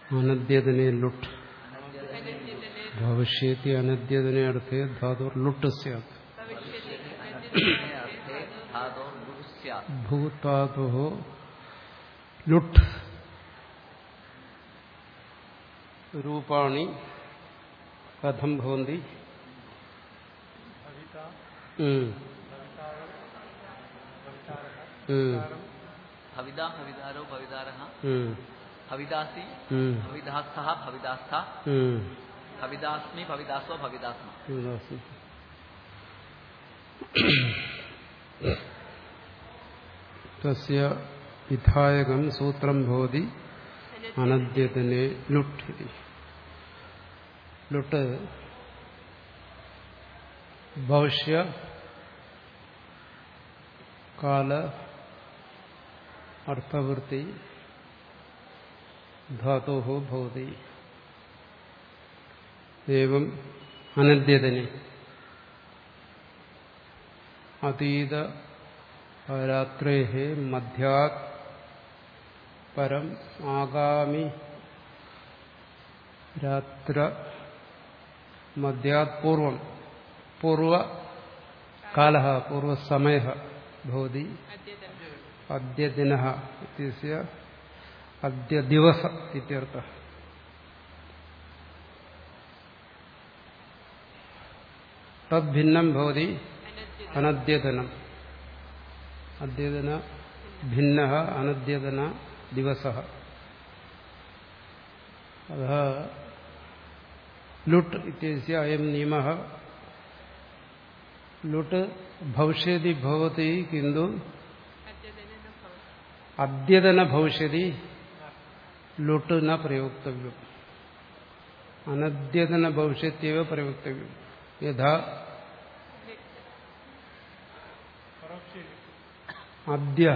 അനദ്യതനെ ലുട്ട് ഭവിഷ്യത്തി അനദ്യതനെ അർത്ഥേ ധാതു ലുട്ട് സ്യാത് अर्थे धातोः लुट् स्यात् ഭൂതാതു ലുട്ട് രൂപാണി കഥം ഭവന്തി ഉം. ഉം. भविदा भविदारो भविदारः ഉം. भविदासि ഉം. भविदास्थः भविदास्था ഉം. भविदास्मि भविदासो भविदास्म ഉല്ലാസം. തസ്യ വിധായകം സൂത്രം ഭവതി അനദ്യതനെ ലുട്ട് ഇതി. ലുട്ട് ഭവിഷ്യ കാല അർത്ഥവൃത്തി ധാതോ ഭവതി ഏവം അനദ്യതനെ അതീത രാത്രേ മധ്യാത് പരം ആഗാമി രാത്ര മധ്യാത് പൂർവം പൂർവ കാല പൂർവസമയ ഭവതി അദ്യദിന ഇത്യസ്യ അദ്യ ദിവസ ഇത്യർത്ഥ തദ്ഭിന്നം ഭവതി അനദ്യതനം അദ്യതന ഭിന്ന അനദ്യതന ദിവസ അത ലുട്ട് ഇത്യസ്യ അയം നിയമ ലുട്ട് ഭവിഷ്യതി ഭവതി കിന്തു അദ്യതന ഭവിഷ്യതി ലുട്ട് ന പ്രയോക്തവ്യം അനദ്യതന ഭവിഷ്യത്യവ പ്രയോക്തവ്യം യഥാ അദ്യ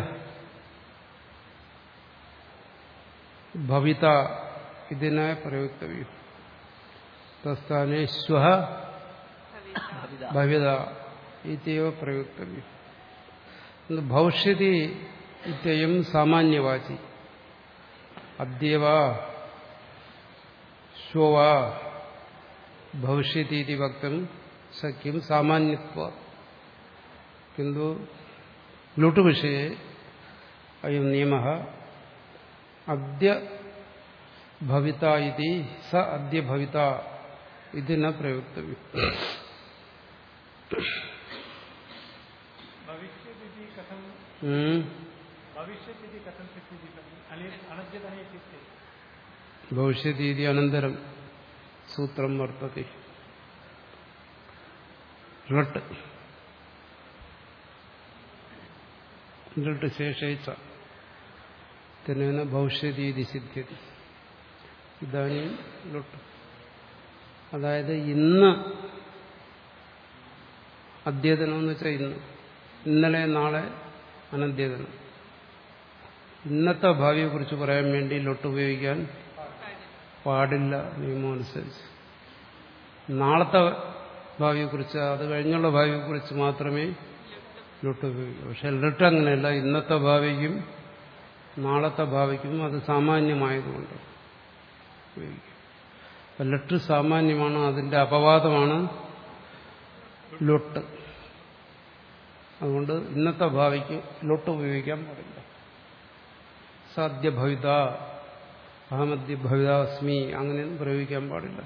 ഭവിത ഇതിനായി പ്രയോക്തവ്യം തസ്ഥാനെ ശ്വ भविदा ഭവിത ഇത്യവ പ്രയോക്തവ്യം ഇത് ഭവിഷ്യതി ഇത്യയം സാമാന്യവാചി അദ്യവ ശ്വ ഭവിഷ്യതി ഇതി വക്തും ശക്യം സാമാന്യത്വ കിന്തു ലുട്ട് വിഷയെ അയം നിയമ അദ്യ ഭവിത ഇതി സ അദ്യ ഭവിത ഇത് ന പ്രയോക്തവ്യം भविष्यदिति कथं ഉം. भविष्यदिति कथं शक्यते खलु अने- अनद्यतने इत्युक्ते ഭവിഷ്യതീതി അനന്തരം സൂത്രം വർത്തത്തെ ലട്ട് ലട്ട് ശേഷയിച്ച തന്നെന ഭവിഷ്യതീതി സിദ്ധ്യതി ഇതാനും ലൊട്ട് അതായത് ഇന്ന് അദ്യതനം എന്ന് വെച്ചാൽ ഇന്ന് ഇന്നലെ നാളെ അനദ്യതനം ഇന്നത്തെ ഭാവിയെക്കുറിച്ച് പറയാൻ വേണ്ടി ലൊട്ട് ഉപയോഗിക്കാൻ പാടില്ല നിയമമനുസരിച്ച് നാളത്തെ ഭാവിയെക്കുറിച്ച് അത് കഴിഞ്ഞുള്ള ഭാവിയെക്കുറിച്ച് മാത്രമേ ലൊട്ട് ഉപയോഗിക്കൂ പക്ഷെ ലൊട്ട് അങ്ങനെയല്ല ഇന്നത്തെ ഭാവിക്കും നാളത്തെ ഭാവിക്കും അത് സാമാന്യമായതുകൊണ്ട് ഉപയോഗിക്കും അപ്പം ലട്ട് സാമാന്യമാണ് അതിന്റെ അപവാദമാണ് ലൊട്ട് അതുകൊണ്ട് ഇന്നത്തെ ഭാവിക്ക് ലൊട്ട് ഉപയോഗിക്കാൻ പാടില്ല സാധ്യഭവിത അഹമദ്യ ഭവിതാസ്മി അങ്ങനെയൊന്നും പ്രയോഗിക്കാൻ പാടില്ല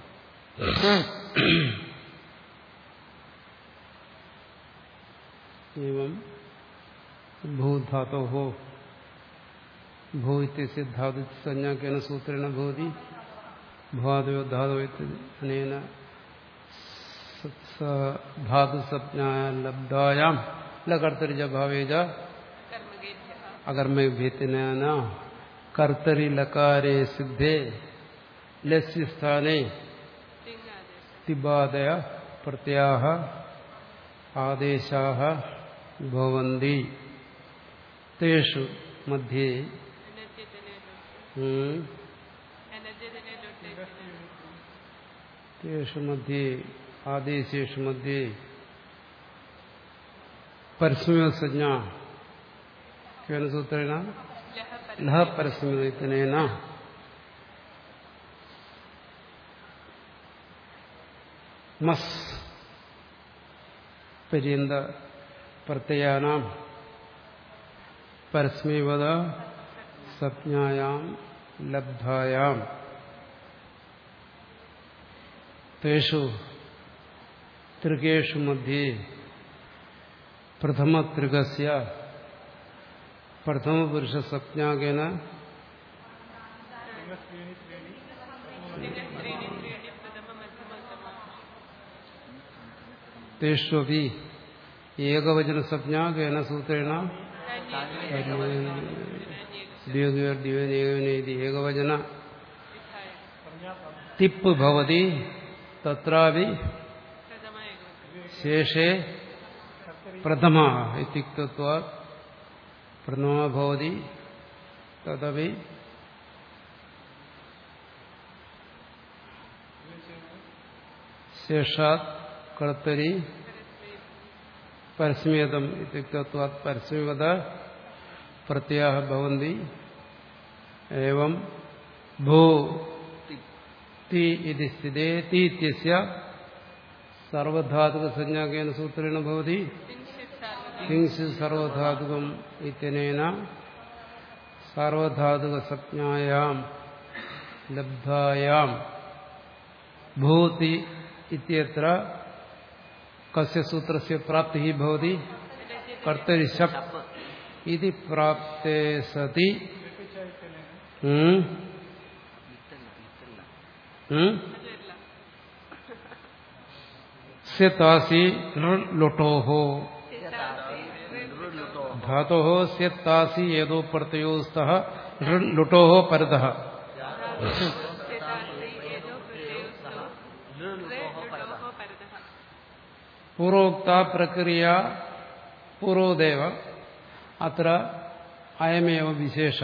एवं भूधातोः भू इत्यस्य धातु संज्ञा केन सूत्रेण भवति भवादयो धातु अनेन धातुसंज्ञाया लब्धायां लकर्तरिजभावे च अकर्मभ्यतिनेन कर्तरि लकारे सिद्धे लस्य स्थाने तिबादय प्रत्याह आदेशाः भवन्ति तेषु मध्ये हम्म, तेषु मध्ये आदेशेषु मध्ये परस्मैवसंज्ञा केन सूत्रेण लः परस्मैतनेन മസ് പര്യന്ത പ്രത്യയാനാം പരസ്മൈവത സജ്ഞായാം ലബ്ധായാം തേഷു തൃകേഷു മധ്യേ പ്രഥമത്രികസ്യ പ്രഥമപുരുഷസജ്ഞാകേന തേഷ്വപി ഏകവചനസജ്ഞാകേന സൂത്രേണ ദ്യോഗ്യോർദ്യോനേകവനേതി ഏകവചന തിപ്പ് ഭവതി തത്രാപി ശേഷേ പ്രഥമ ഇത്യുക്തത്വ പ്രഥമ ഭവതി തദപി ശേഷാത് കർത്തരി പരസ്മേതം ഇത്യുക്തത്വ പരസ്മേവത പ്രത്യാഹ ഭവന്തി ഏവം ഭൂ തി ഇതി സ്ഥിതേ തി ഇത്യസ്യ സർവധാതുകസഞ്ജാകേന സൂത്രേണ ഭവതി കിങ്സ് സർവധാതുകം ഇത്യനേന സാർവധാതുകസജ്ഞായാം ലബ്ധായാം ഭൂതി ഇത്യത്ര കസ്യ സൂത്രസ്യ പ്രാപ്തി ഭവതി കർത്തരി ശപ് ഇതി പ്രാപ്തേ സതി ഉം, ഉം, സ്യതാസി ലൊട്ടോഹോ ധാതോ സ്യത്താസി ഏതോ പ്രത്യയോ സ്തഃ ലുട്ടോഹോ പരതഃ പൂർവോക്ത പ്രക്രിയ പൂർവദേവ അത്ര അയമേവ വിശേഷ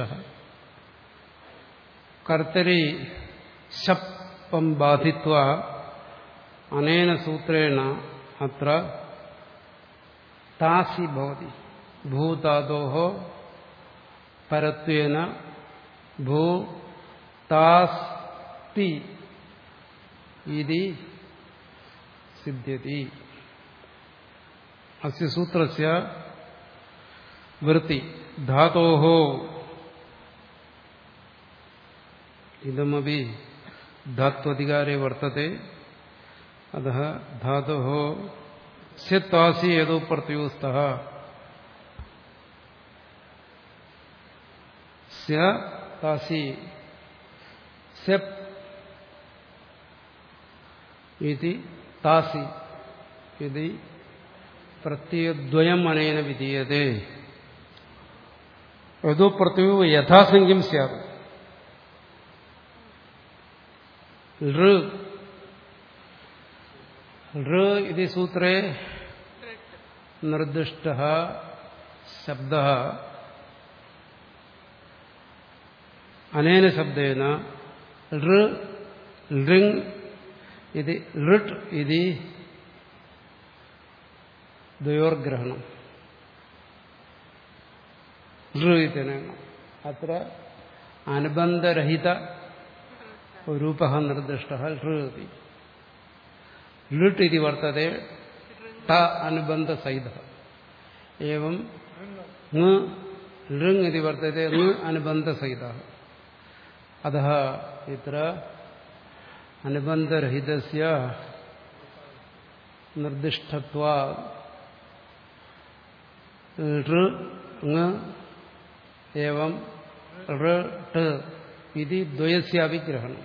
കർത്തരി ശപ്പം ബാധിത്വ അനേന സൂത്രേണ അത്ര താസി ഭവതി ഭൂതാദോ പരത്വേന ഭൂ താസ്തി ഇതി സിദ്ധ്യതി അസ്യ സൂത്രസ്യ വൃത്തി ധാതോ ഇതമപി ധാത്വധികാരെ വർത്തത്തെ അത ധാതോ സ്യത്താസി ഏതോ പ്രത്യോ സ്തഃ സ്യത്താസി സെപ് ഇതി താസി ഇതി പ്രത്യയദ്വയം അനേന വിധീയതേ യഥോ പ്രത്യയോ യഥാസംഖ്യം സ്യാത് ഋ ഋ ഇതി സൂത്രേ നിർദ്ദിഷ്ട ശബ്ദ അനേന ശബ്ദേന ഋ ഋങ് ഇത് ഋട്ട് ഇത് ദ്വയോർഗ്രഹണം ഋ ഇതനേന അത്ര അനുബന്ധരഹിത രൂപ നിർദ്ദിഷ്ട ഋ ഇതി ലിട്ട് ഇതി വർത്തത്തെ ട അനുബന്ധസഹിത एवं ങ് ഋങ് ഇതി വർത്തത്തെ ങ് അനുബന്ധസഹിത അतः ഇത്ര അനുബന്ധരഹിതസ്യ നിർദ്ദിഷ്ടത്വ ഋ ങ് एवं ഋ ട് ഇതി ദ്വയസ്യാപി ഗ്രഹണം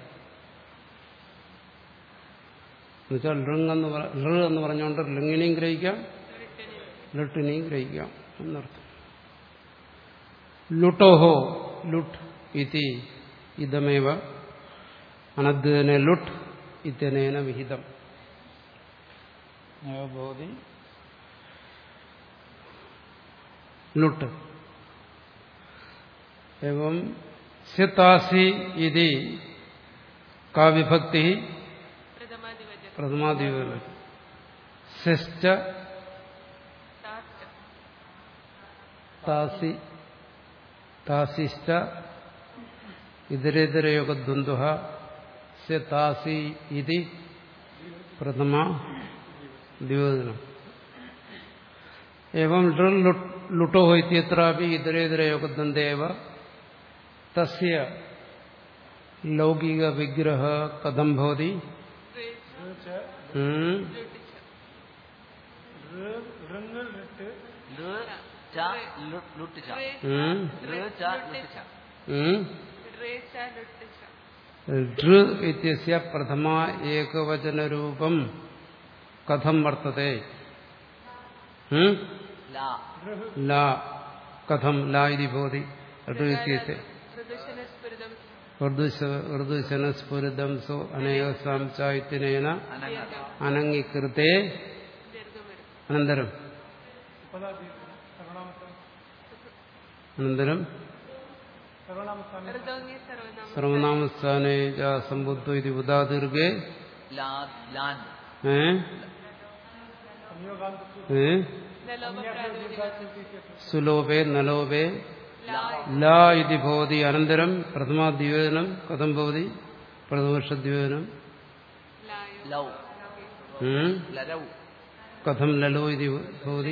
എന്നുവെച്ചാൽ ഋങ് എന്ന് പറ- ഋ എന്ന് പറഞ്ഞുകൊണ്ട് ലിങ്ങിനെയും ഗ്രഹിക്കാം ലുട്ടിനെയും ഗ്രഹിക്കാം എന്നർത്ഥം ലുട്ടോഹോ ലുട്ട് ഇതി ഇതമേവ അനദ്ധ്യന ലുട്ട് ഇത്യനേന വിഹിതം ഭവതി ലുട്ട് एवं स्यतासि इति का विभक्ति प्रथमादिवचन स्यश्च താസി താസിശ്ച ഇതരേതരയോഗദ്വന്ദ്വ സ്യ താസി ഇതി പ്രഥമ ദ്യോതനം एवं लृ लुटो इत्यत्रापि इतरेतरयोगदन्तेव तस्य लौकिकविग्रह कथं भवति हम्म? ഋങ് ഋട്ട് लृ च लुट् लुट् च हम्म? लृ च लुट् च हम्म? ऋ इत्यस्य प्रथमा एकवचनरूपं कथं वर्तते हम्म? ला ला कथं ला इति भवति ऋ इत्यस्य ഋതുശനസ്ഫുരിതം സോ അനേകസാം ചായത്തിനേന अनङ्गत അനംഗീകൃതേ അനന്തരം उपदा सर्वनामस्थाने അനന്തരം सर्वनामस्थाने സർവനാമസ്ഥാനേ ച സംബുദ്ധ ഇത് ഉദാദീർഘേ ला लान् ഏ संयोगान्त ഏ സുലോഭേ നലോഭേ ല ഇതി ഭവതി അനന്തരം പ്രഥമാദ്യോജനം കഥം ഭവതി പ്രഥമവർഷദ്യോജനം लौ ഉം? लरौ കഥം ലലോ ഇതി ഭവതി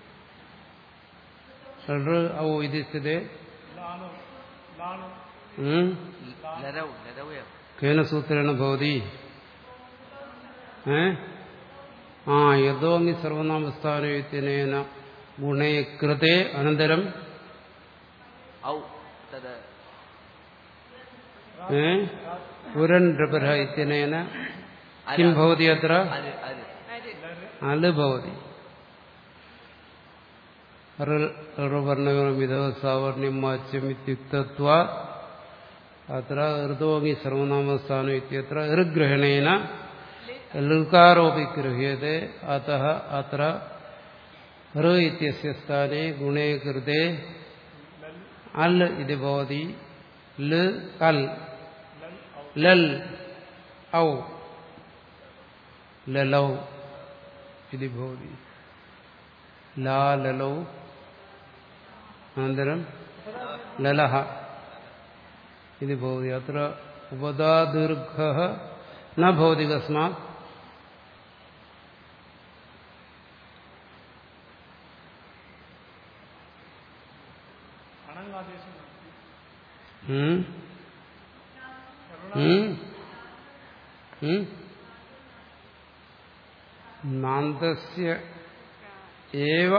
ഋ ഔ ഇതി സ്ഥിതേ लानु लानु ഉം? लरौ लरौ एव കേന സൂത്രേണ ഭവതി ഏ ആ യഥോങ്ങി സർവനാമസ്ഥാനേന ഗുണേ കൃതേ അനന്തരം औ तद् ഏ പുരൻ നൃപര ഇത്യനേന കിം ഭവതി അത്ര अर् अर् അല് ഭവതി ഋവർണമിത സാവർണ്യം വാച്യം ഇത്യുക്തത്വ അത്ര ഋതോങ്ങി സർവനാമസ്ഥാനം ഇത്യത്ര ഋഗ്രഹണേന ലൃകാരോപി ഗൃഹ്യത്തെ അത അത്ര ഋ ഇത്യസ്യ സ്ഥാനെ ഗുണേ കൃതേ അൽ ഇത് ഭവതി ല് അൽ ലൽ ഔ ലലൗ ഇത് ഭവതി ലാ ലലൗ അനന്തരം ലലഹ ഇത് ഭവതി അത്ര ഉപദാദീർഘ ന ഭവതി കസ്മാത് अनङ्गादेशं ഉം? ഉം? ഉം? നാന്തസ്യ ഏവ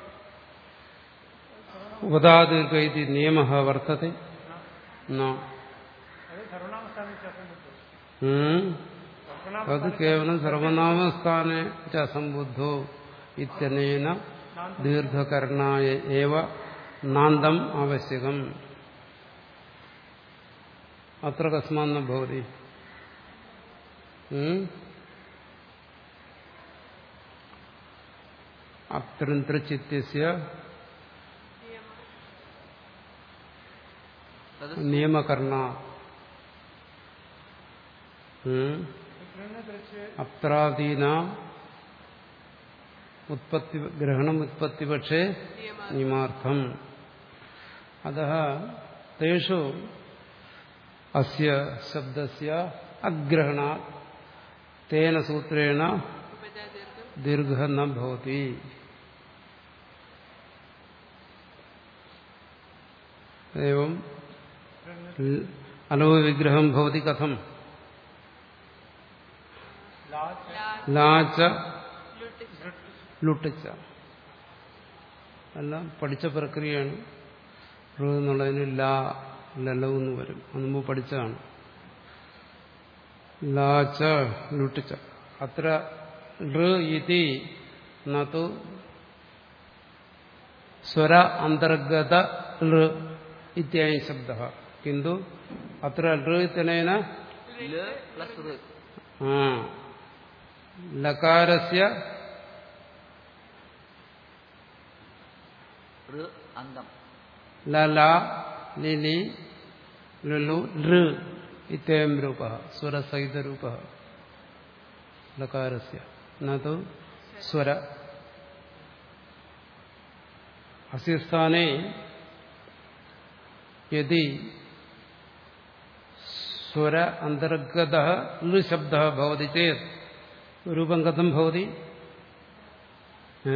ഉപദാദീർഘ ഇതി നിയമ വർത്തത്തെ ന अरे सर्वनामस्थाने च असम्बुद्धो ഉം? सर्वनाम തത് കേവലം സർവനാമസ്ഥാനെ ച സംബുദ്ധോ ഇത്യനേന ദീർഘകരണായ ഏവ നാന്തം ആവശ്യകം അത്ര കസ്മാന്ന ഭവതി ഉം? അത്രന്ത്രിത്യസ്യ तद् നിയമകർണ ഉം? कृष्णदृश्ये അത്രാദീന ഉത്പത്തി ഗ്രഹണം ഉത്പത്തിപക്ഷേ നിയമാർത്ഥം അത തേഷു അസ്യ ശബ്ദസ്യ അഗ്രഹണ തേന സൂത്രേണ ദീർഘ ന ഭവതി एवं അലോ വിഗ്രഹം ഭവതി കഥം लाच ലാച്ച ലുട്ടിച്ച എല്ലാം പഠിച്ച പ്രക്രിയയാണ് ഋ എന്നുള്ളതിന് ലാ ലലവ് എന്ന് വരും അത് മുമ്പ് പഠിച്ചതാണ് ലാച്ച ലുട്ടിച്ച അത്ര ഋ ഇതി നു സ്വര അന്തർഗത ഋ ഇത്യാദി ശബ്ദ കിന്തു അത്ര ഋ ഇത്യനേന ल प्लस् ऋ ആ ലകാരസ്യ ऋ अङ्गम् ലല ലിലി ലുലു ലൃ ഇത്യം രൂപ സ്വരസഹിതരൂപ ലകാരസ്യ നു സ്വര അസ്യ സ്ഥാനെ യദി സ്വര അന്തർഗത ലൃ ശബ്ദ ഭവതി ചേത് രൂപം കഥം ഭവതി ഏ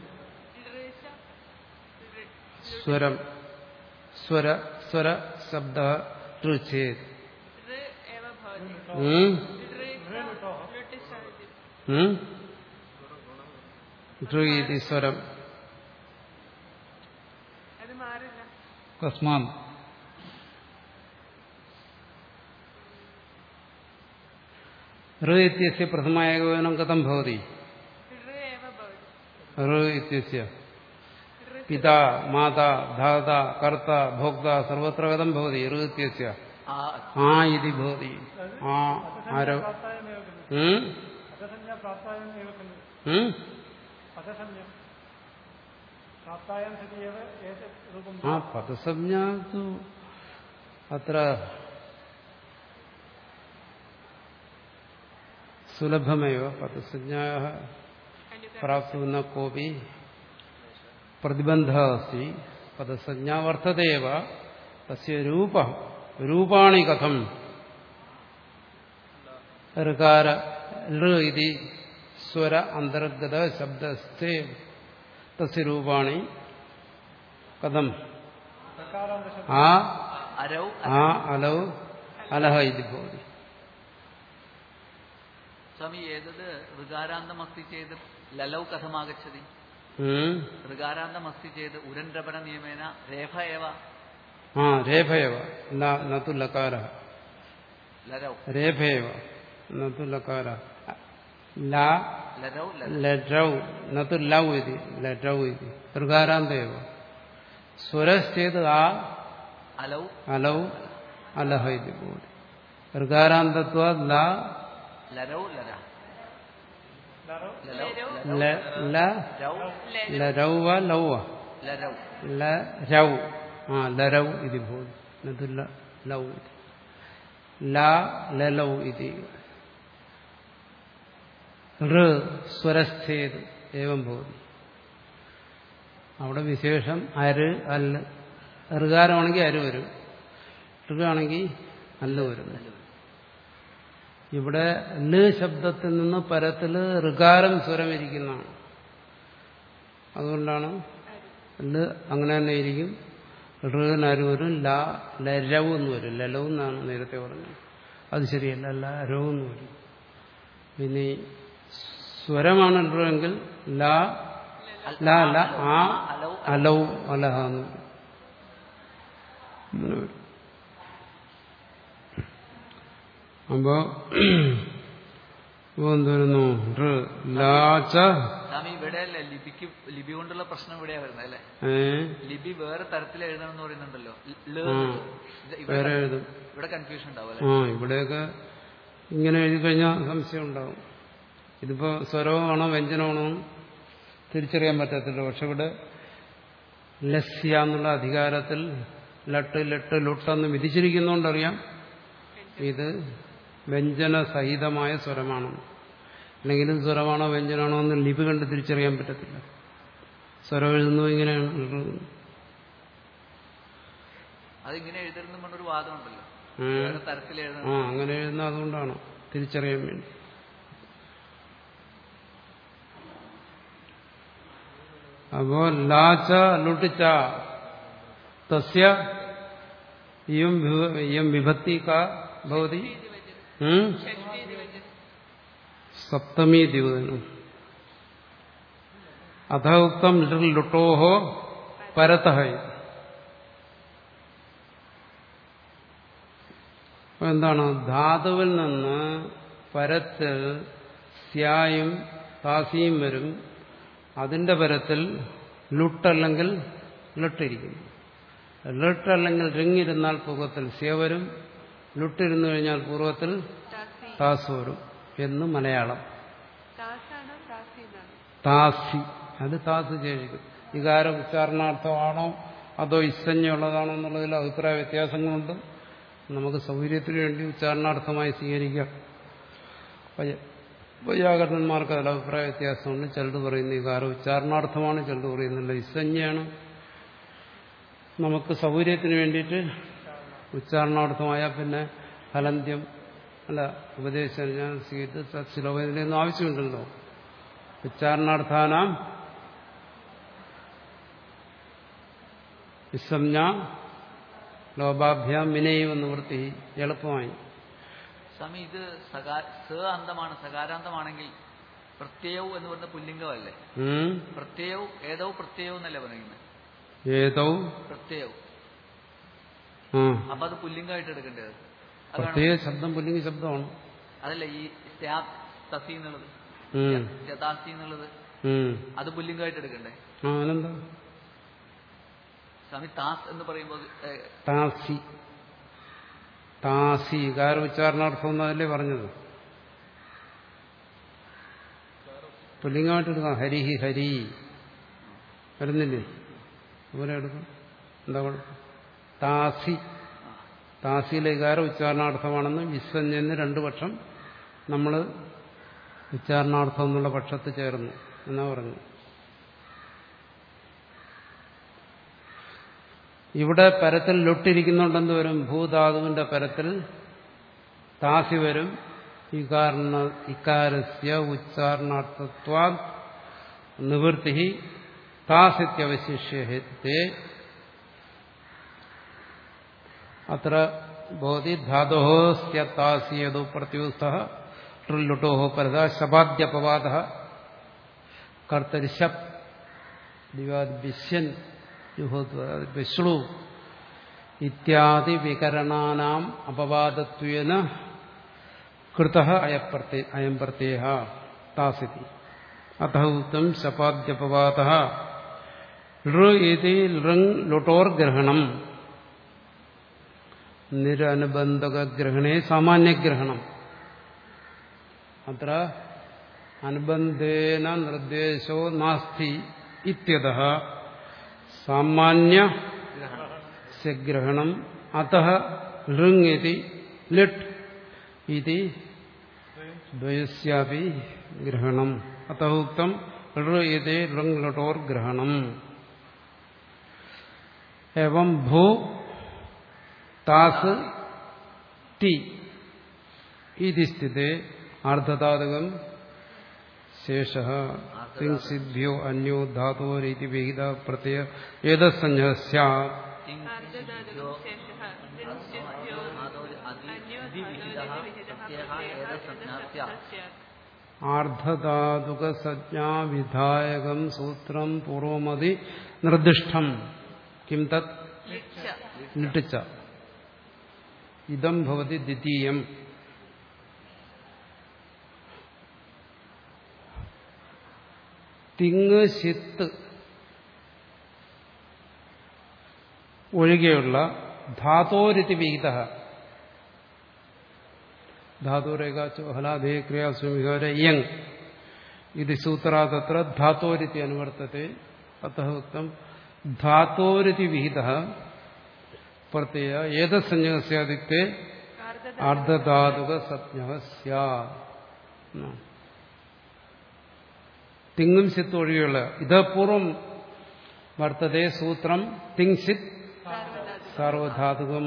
സ്വരം സ്വര സ്വര ശബ്ദ ചേത് ഇതി സ്വരം അത് മാറില്ല കസ്മാൻ ഋ ഇത്യസ്യ പ്രഥമായകോപനം കഥം ഭവതി ഋ ഏവ ഭവതി ഋ ഇത്യസ്യ പിതാ മാതാ ധാത കർത്ത ഭോക്ത സർവത്ര കഥം ഭവതി ഋ ഇത്യസ്യ ആ ആ ഇതി ഭവതി ആ ആരോ प्राप्तायमेव खलु ഉം? पदसंज्ञा प्राप्तायमेव खलु ഉം? पदसंज्ञा प्राप्तायां सति एव एतत् रूपं ആ പദസംജ്ഞ തു അത്ര സുലഭമേവ പദസഞ്ജാ പ്രാപ്തു ന കോപി പ്രതിബന്ധ അസ്തി പദസഞ്ജാ വർത്തതേവ തസ്യ രൂപ രൂപാണി കഥം ഋകാര ലൃ ഇതി സ്വര അന്തർഗത ശബ്ദസ്ഥേ തസ്യ രൂപാണി കഥം प्रकारान्तशब्दः ആ അരൗ ആ അലൗ അലഹ ഇതി ഭവതി സ്വാമി ഏതത് ഋകാരാന്തമസ്തി ചേത് ലലൗ കഥമാഗച്ഛതി ഉം. ഋകാരാന്തമസ്തി ചേത് ഉരൻരപണ നിയമേന രേഫ ഏവ ആ രേഫയവ ന- നതു ലകാര ലരൗ രേഫയവ നതു ലകാര ല ലരൗ ലര ലരൗ നതു ലൗ ഇതി ലരൗ ഇതി ഋകാരാന്തേവ സ്വരശ്ചേത് ആ അലൗ അലൗ അലഹ ഇതി ഭവതി ഋകാരാന്തത്വ ല ലരൗ ലര लरौ ലലൗ ല- ല രൗ ലരൗ വ ലൗ വ ലരൗ ലരൗ ആ ലരൗ ഇതി ഭവതി നതു ല- ലൗ ഇതി ല ലലൗ ഇതി ഋ സ്വരസ്ഥേത് ഏവം ഭവതി അവിടെ വിശേഷം അര് അല്ല് ഋകാരമാണെങ്കിൽ അര് വരും ഋകാണെങ്കിൽ അല്ല് വരും ഇവിടെ ല് ശബ്ദത്തിൽ നിന്ന് പരത്തില് ഋകാരം സ്വരം ഇരിക്കുന്നതാണ് അതുകൊണ്ടാണ് ല് അങ്ങനെ തന്നെ ഇരിക്കും ഋനരു വരും ല ലരവ് എന്ന് വരും ലലവ് എന്നാണ് നേരത്തെ പറഞ്ഞത് അത് ശരിയല്ല ലരവ് എന്ന് വരും പിന്നെ ഈ സ്വരമാണ് ഋവെങ്കിൽ ല ല ല ആ അലൗ അലൗ അലഹ എന്ന് വരും അങ്ങനെ വരും അപ്പോ ഇപ്പൊ എന്ത് വരുന്നു ഋ ലാച്ച സ്വാമി ഇവിടെ അല്ലേ ലിപിക്ക് ലിപി കൊണ്ടുള്ള പ്രശ്നം ഇവിടെയാ വരുന്നത് അല്ലേ ഏ ലിപി വേറെ തരത്തിൽ എഴുതണം എന്ന് പറയുന്നുണ്ടല്ലോ ല് ആ. ഇത് ഇവിടെ വേറെ എഴുതും ഇവിടെ കൺഫ്യൂഷൻ ഉണ്ടാവും അല്ലേ ആ ഇവിടെയൊക്കെ ഇങ്ങനെ എഴുതി കഴിഞ്ഞാൽ സംശയം ഉണ്ടാവും ഇതിപ്പോ സ്വരമാണോ വ്യഞ്ജനമാണോ എന്ന് തിരിച്ചറിയാൻ പറ്റത്തില്ല പക്ഷെ ഇവിടെ ലസ്യ എന്നുള്ള അധികാരത്തിൽ ലട്ട് ലട്ട് ലുട്ടെന്ന് വിധിച്ചിരിക്കുന്നതുകൊണ്ടറിയാം ഇത് വ്യഞ്ജന സഹിതമായ സ്വരമാണ് അല്ലെങ്കിൽ ഇത് സ്വരമാണോ വ്യഞ്ജനമാണോ എന്ന് ലിപി കണ്ട് തിരിച്ചറിയാൻ പറ്റത്തില്ല സ്വരം എഴുതുന്നത് ഇങ്ങനെയാണ് അതിങ്ങനെ എഴുതരുന്ന പറഞ്ഞൊരു വാദമുണ്ടല്ലോ ഉം. വേറെ തരത്തിൽ എഴുതണം ആ അങ്ങനെ എഴുതുന്ന അതുകൊണ്ടാണ് തിരിച്ചറിയാൻ വേണ്ടി അപ്പോ ലാച്ച ലുട്ടിച്ച തസ്യ ഇയം വിഭ- ഇയം വിഭക്തി കാ ഭവതി ഉം? സപ്തമി ദിവനം അഥ ഉക്തം ലുട്ടോഹോ പരതഃ ഇത്. അപ്പൊ എന്താണ് ധാതുവിൽ നിന്ന് പരത്തിൽ സ്യായും താസിയും വരും അതിന്റെ പരത്തിൽ ലുട്ടല്ലെങ്കിൽ ലുട്ടിരിക്കുന്നു ലുട്ടല്ലെങ്കിൽ റിങ്ങിരുന്നാൽ പൂർവ്വത്തിൽ സ്യ വരും ലുട്ടിരുന്നു കഴിഞ്ഞാൽ പൂർവ്വത്തിൽ താസി താസ് വരും എന്ന് മലയാളം താസാണോ താസി എന്നാണ് താസി അത് താസ് ചേഷിക്കും വികാര ഉച്ചാരണാർത്ഥമാണോ അതോ ഇസഞ്ജയുള്ളതാണോ എന്നുള്ളതിൽ അഭിപ്രായ വ്യത്യാസങ്ങളുണ്ട് നമുക്ക് സൗകര്യത്തിന് വേണ്ടി ഉച്ചാരണാർത്ഥമായി സ്വീകരിക്കാം വൈ- വൈയാകരണന്മാർക്ക് അതിൽ അഭിപ്രായ വ്യത്യാസമുണ്ട് ചിലത് പറയുന്ന വികാര ഉച്ചാരണാർത്ഥമാണ് ചിലത് പറയുന്നില്ല ഇസഞ്ജയാണ് നമുക്ക് സൗകര്യത്തിന് വേണ്ടിയിട്ട് ഉച്ചാരണാർത്ഥമായ പിന്നെ ഫലന്ത്യം അല്ല ഉപദേശം ഞാൻ സ്വീകരിച്ച് തത്ശ്ലോകം ഇതിൻ്റെയൊന്നും ആവശ്യമുണ്ടല്ലോ ഉച്ചാരണാർത്ഥാനാം വിസംജ്ഞ ലോപാഭ്യാം വിനയം എന്ന് വൃത്തി എളുപ്പമായി സ്വാമി ഇത് സകാ സ അന്തമാണ് സകാരാന്തമാണെങ്കിൽ പ്രത്യയവും എന്ന് പറയുന്ന പുല്ലിംഗമല്ലേ ഉം. പ്രത്യയവും ഏതോ പ്രത്യയവും എന്നല്ലേ പറയുന്നത് ഏതോ പ്രത്യയവും ആ അപ്പൊ അത് പുല്ലിംഗമായിട്ട് എടുക്കേണ്ടത് അത് വേണം. പ്രത്യേക ശബ്ദം പുല്ലിംഗ ശബ്ദമാണ് അതല്ല ഈ സ്യാ- തസി എന്നുള്ളത് ഉം. ജതാസി എന്നുള്ളത് ഉം. അത് പുല്ലിംഗമായിട്ട് എടുക്കണ്ടേ ആ അനന്താ സ്വാമി താസ് എന്ന് പറയുമ്പോൾ ഏ, താസി താസി ഇകാര ഉച്ചാരണാർത്ഥം എന്നതല്ലേ പറഞ്ഞത് പുല്ലിംഗമായിട്ട് എടുക്കാം ഹരിഹി ഹരി വരുന്നില്ലേ അതുപോലെ എടുക്കാം എന്താ കുഴപ്പം താസി താസിയിലെ ഇകാര ഉച്ചാരണാർത്ഥമാണെന്ന് വിസ്വഞ്ഞെന്ന് രണ്ടു പക്ഷം നമ്മൾ ഉച്ചാരണാർത്ഥം എന്നുള്ള പക്ഷത്ത് ചേർന്നു എന്നാ പറഞ്ഞു ഇവിടെ പരത്തിൽ ലൊട്ടിരിക്കുന്നുണ്ടെന്ന് വരും ഭൂധാതുവിന്റെ പരത്തിൽ താസി വരും ഇകാരണ ഇക്കാരസ്യ ഉച്ചാരണാർത്ഥത്വാ നിവൃത്തി താസിത്യവശിഷ്യത്തെ അത്ര ഭവതി ധാതോ സ്യത്താസിയതോ പ്രത്യുസ്ഥ ലുട്ടോ പരത ശപാദ്യപവാദ കർത്തരിശപ് ദിവാദ്യൻ വിഷ്ണു ഇത്യാദി വികരണാനാം അപവാദത്വേന കൃത അയപ്രത്യ അയം പ്രത്യയ താസിതി അത ഉക്തം ശപാദ്യപവാദ ഋ ഇതി ലൃങ് ലുട്ടോർഗ്രഹണം നിരനുബന്ധകഗ്രഹണേ സാമാന്യഗ്രഹണം അത്ര അനുബന്ധേന നിർദ്ദേശോ നാസ്തി ഇത്യത സാമാന്യ ഗ്രഹണം അത ലൃങ് ഇതി ലിട്ട് ഇതി ദ്വയസ്യാപി ഗ്രഹണം അത ഉക്തം ഋ ഇതി ലൃങ് ലട്ടോർ ഗ്രഹണം എവം ഭൂ താസ് തി ഇതി സ്ഥിതേ ആർദ്ധതാതകം ശേഷ തിങ്സിദ്ഭ്യോ അന്യോ ധാതോരീതി വിഹിത പ്രത്യയ ഏതസഞ്ജ സ്യാത് തിങ് ആർദ്രധാതുകം ശേഷഃ ത്രിംശിഭ്യോ അന്യോ വിഹിതഃ പ്രത്യയഃ ഏതസഞ്ജ്ഞാ സ്യാത്. സ്യാത് ആർദ്ധധാതുക സജ്ഞാവിധായകം സൂത്രം പൂർവമതി നിർദ്ദിഷ്ടം കിം തത് ലിക്ഷ ലിട്ടിച്ച ഇതം ഭവതി ദ്വിതീയം തിങ് ശിത്ത് ഒഴികെയുള്ള ധാതോരിതി വിഹിത ധാതുരേഖാച്ചോ ഹലാധേ ക്രിയാസ്വമികാര യങ് ഇത് സൂത്രാതത്ര ധാതോരിതി അനുവർത്തത്തെ അത ഉക്തം ധാതോരിതി വിഹിത പ്രത്യയ ഏതസഞ്ജസ്യാദിത്തെ അർദ്ധധാതുക സജ്ഞ തിങ്ങും സിത്ത് ഒഴികെയുള്ള ഇത് പൂർവം വർത്തതേ സൂത്രം തിങ്സിത് സാർവധാതുകം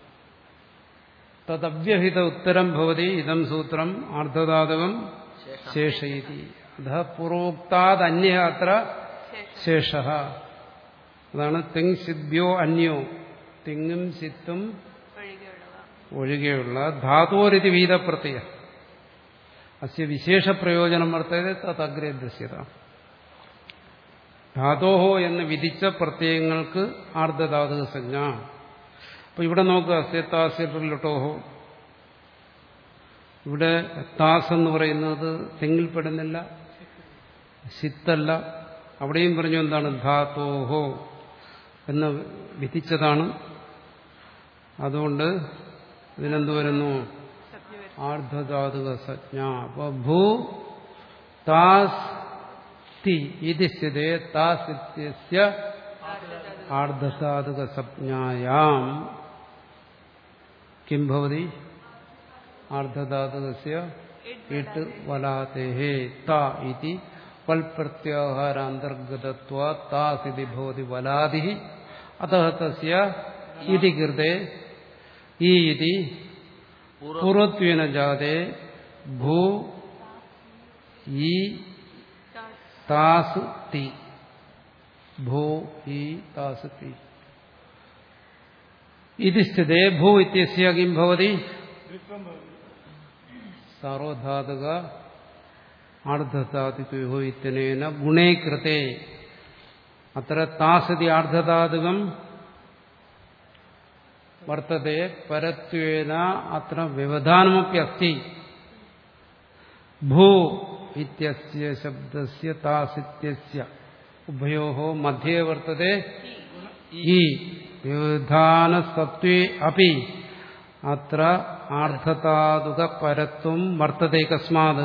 തദ്വ്യഹിത ഉത്തരം ഭവതി ഇതം സൂത്രം ആർദ്ധധാതുകം ശേഷയിതി അത പൂർവോക്താദന്യ അത്ര ശേഷ അതാണ് തിങ് സിദ്ഭ്യോ അന്യോ തിങ്ങും സിത്തും ഒഴികെയുള്ളവ ഒഴികെയുള്ള ധാതോരിതി വീതപ്രത്യ അസ്യ വിശേഷ പ്രയോജനം വർത്തത് തദ്ഗ്രേ ദൃശ്യത ധാതോഹോ എന്ന് വിധിച്ച പ്രത്യയങ്ങൾക്ക് ആർദ്ധധാതുക സംജ്ഞ അപ്പൊ ഇവിടെ നോക്കുക അസ്യത്താസ്യട്ടോഹോ ഇവിടെ താസ് എന്ന് പറയുന്നത് തെങ്ങിൽപ്പെടുന്നില്ല സിത്തല്ല അവിടെയും പറഞ്ഞു എന്താണ് ധാതോഹോ എന്ന് വിധിച്ചതാണ് അതുകൊണ്ട് ഇതിനെന്ത് വരുന്നു സജ്ഞ വരും ആർദ്ധധാതുക സജ്ഞ അപ്പൊ ഭൂ താസ് തി ഇത് സ്ഥിതേ താസ് ഇത്യസ്യ ആർദ്ധധാതുക സംജ്ഞായാം കിം ഭവതി ആർദ്ധധാതുകസ്യ ഇട്ട് വലാതേഹേ ത ഇതി വൽപ്രത്യാഹാരാന്തർഗതത്വാ താസ് ഇതി ഭവതി വലാദി അത തസ്യ ഇതി കൃതേ ഈ ഇതി പൂർവ്വ പൂർവത്വേന ജാതേ ഭൂ ഈ താസ് തി ഭൂ ഈ താസ് തി ഇതി സ്ഥിതേ ഭൂ ഇത്യസ്യ കിം ഭവതി സാർവധാതുക ആർദ്ധധാതുകയോ ഇത്യനേന ഗുണേ കൃതേ അത്ര താസതി ആർദ്ധധാതുകം വർത്തത്തെ പരത്വേന അത്ര വ്യവധാനമപ്യസ്തി ഭൂ ഇത്യസ്യ ശബ്ദസ്യ താസിത്യസ്യ ഉഭയോः മധ്യേ വർത്തത്തെ ഈ വ്യവധാനസത്വേ അപ്പി അത്ര ആർദ്ധതാതുക പരത്വം വർത്തത്തെ കസ്മാത്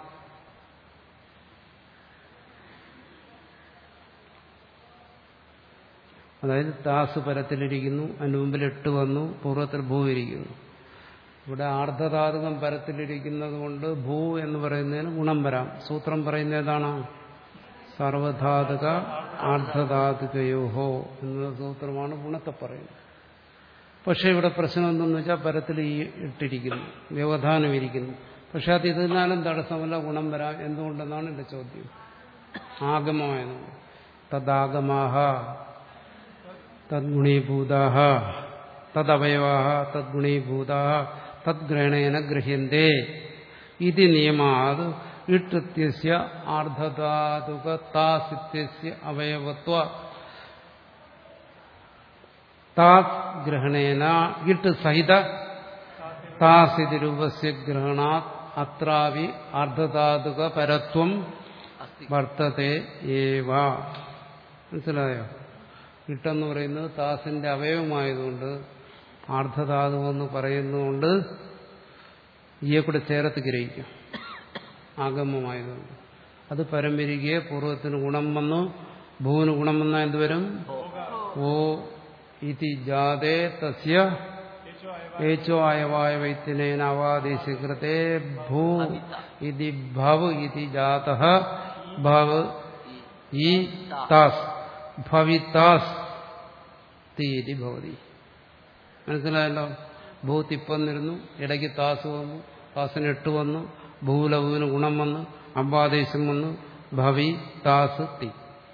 അതായത് താസ് പരത്തിലിരിക്കുന്നു അതിന് മുമ്പിൽ എട്ട് വന്നു പൂർവ്വത്തിൽ ഭൂ ഇരിക്കുന്നു ഇവിടെ ആർദ്ധധാതുകം പരത്തിലിരിക്കുന്നത് കൊണ്ട് ഭൂ എന്ന് പറയുന്നതിന് ഗുണം വരാം സൂത്രം പറയുന്നത് ഏതാണ് സർവധാതുക ആർദ്ധധാതുകയോഹോ എന്ന സൂത്രമാണ് ഗുണത്തെ പറയുന്നത് പക്ഷെ ഇവിടെ പ്രശ്നം എന്തെന്ന് വെച്ചാൽ പരത്തിൽ ഈ ഇട്ടിരിക്കുന്നു വ്യവധാനം ഇരിക്കുന്നു പക്ഷെ അത് ഇതിനാലും തടസ്സമല്ല ഗുണം വരാം എന്തുകൊണ്ടെന്നാണ് എന്റെ ചോദ്യം ആഗമമായതുകൊണ്ട് തദാഗമാഹ തദ്ഗുണീഭൂതാഹ തദവയവാഹ തദ്ഗുണീഭൂതാഹ തദ്ഗ്രഹണേന ഗൃഹ്യന്തേ ഇതി നിയമാത് ഇട്ടിത്യസ്യ ആർദ്ധധാതുക താസിത്യസ്യ അവയവത്വ താത് ഗ്രഹണേന ഇട്ട് സഹിത താസിതി രൂപസ്യ ഗ്രഹണാത് അത്രാവി ആർദ്ധധാതുക പരത്വം അസ്തി വർത്തത്തെ ഏവ മനസ്സിലായോ ഇട്ടെന്ന് പറയുന്നത് താസിന്റെ അവയവമായതുകൊണ്ട് ആർദ്ധധാതു എന്ന് പറയുന്നതുകൊണ്ട് ഈയെ കൂടെ ചേർത്ത് ഗ്രഹിക്കും ആഗമമായതുകൊണ്ട് അത് പരമ്പരികയെ പൂർവ്വത്തിന് ഗുണം വന്നു ഭൂവിന് ഗുണം വന്നാൽ എന്തുവരും ഓ ഇതി ജാതേ തസ്യ ഏച്ചോ ആയവായ വൈത്തിനേന അവാദേശീകൃതേ ഭൂ ഇതി ഭവ് ഇതി ജാത ഭവ് ഈ താസ് ഭവിതാസ് തീരി ഭവതി മനസ്സിലായല്ലോ ഭൂത്ത് ഇപ്പം വന്നിരുന്നു ഇടയ്ക്ക് താസ് വന്നു താസിന് എട്ട് വന്നു ഭൂലഭുവിന് ഗുണം വന്നു അമ്പാദേശം വന്നു ഭവി താസ് തി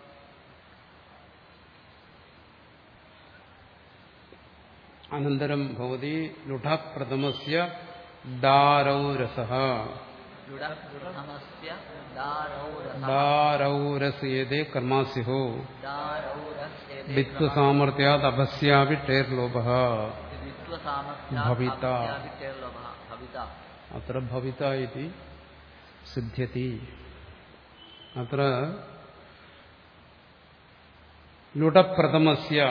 അനന്തരം ഭവതി ലുഢപ്രഥമസ്യ ഡാരൗരസ ലുട പ്രഥമസ്യ ദാരൗരസ ഡാരൗരസ്യേതേ കർമാസ്യുഹോ ദാരൗരസ്യേതേ വിത്വസാമർത്ഥ്യാത് അഭസ്യാപി ടേർലോഭ വിത്വസാമർത്ഥ്യാത് ഭവിത. അഭ്യാപിറ്റേർലോഭഃ ഭവിത അത്ര ഭവിത ഇതി സിദ്ധ്യതി അത്ര ലുടപ്രഥമസ്യ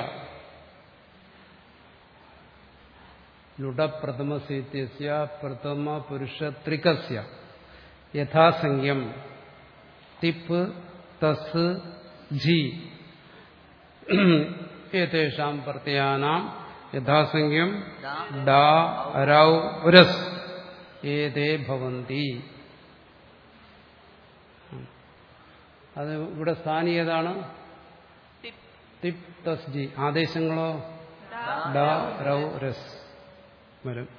ലുടപ്രഥമസ്യ പ്രഥമ പുരുഷത്രികസ്യ യഥാസംഖ്യം തിപ്പ് തസ് ജി ഏതേഷാം പ്രത്യയാനാം യഥാസംഖ്യം ഡാ രൗ രസ് ഏതേ ഭവന്തി അത് ഇവിടെ സ്ഥാനീയതാണ് തിപ്പ്, തിപ് തസ് ജി ആദേശങ്ങളോ ദ, ഡ രൗ രസ് വരും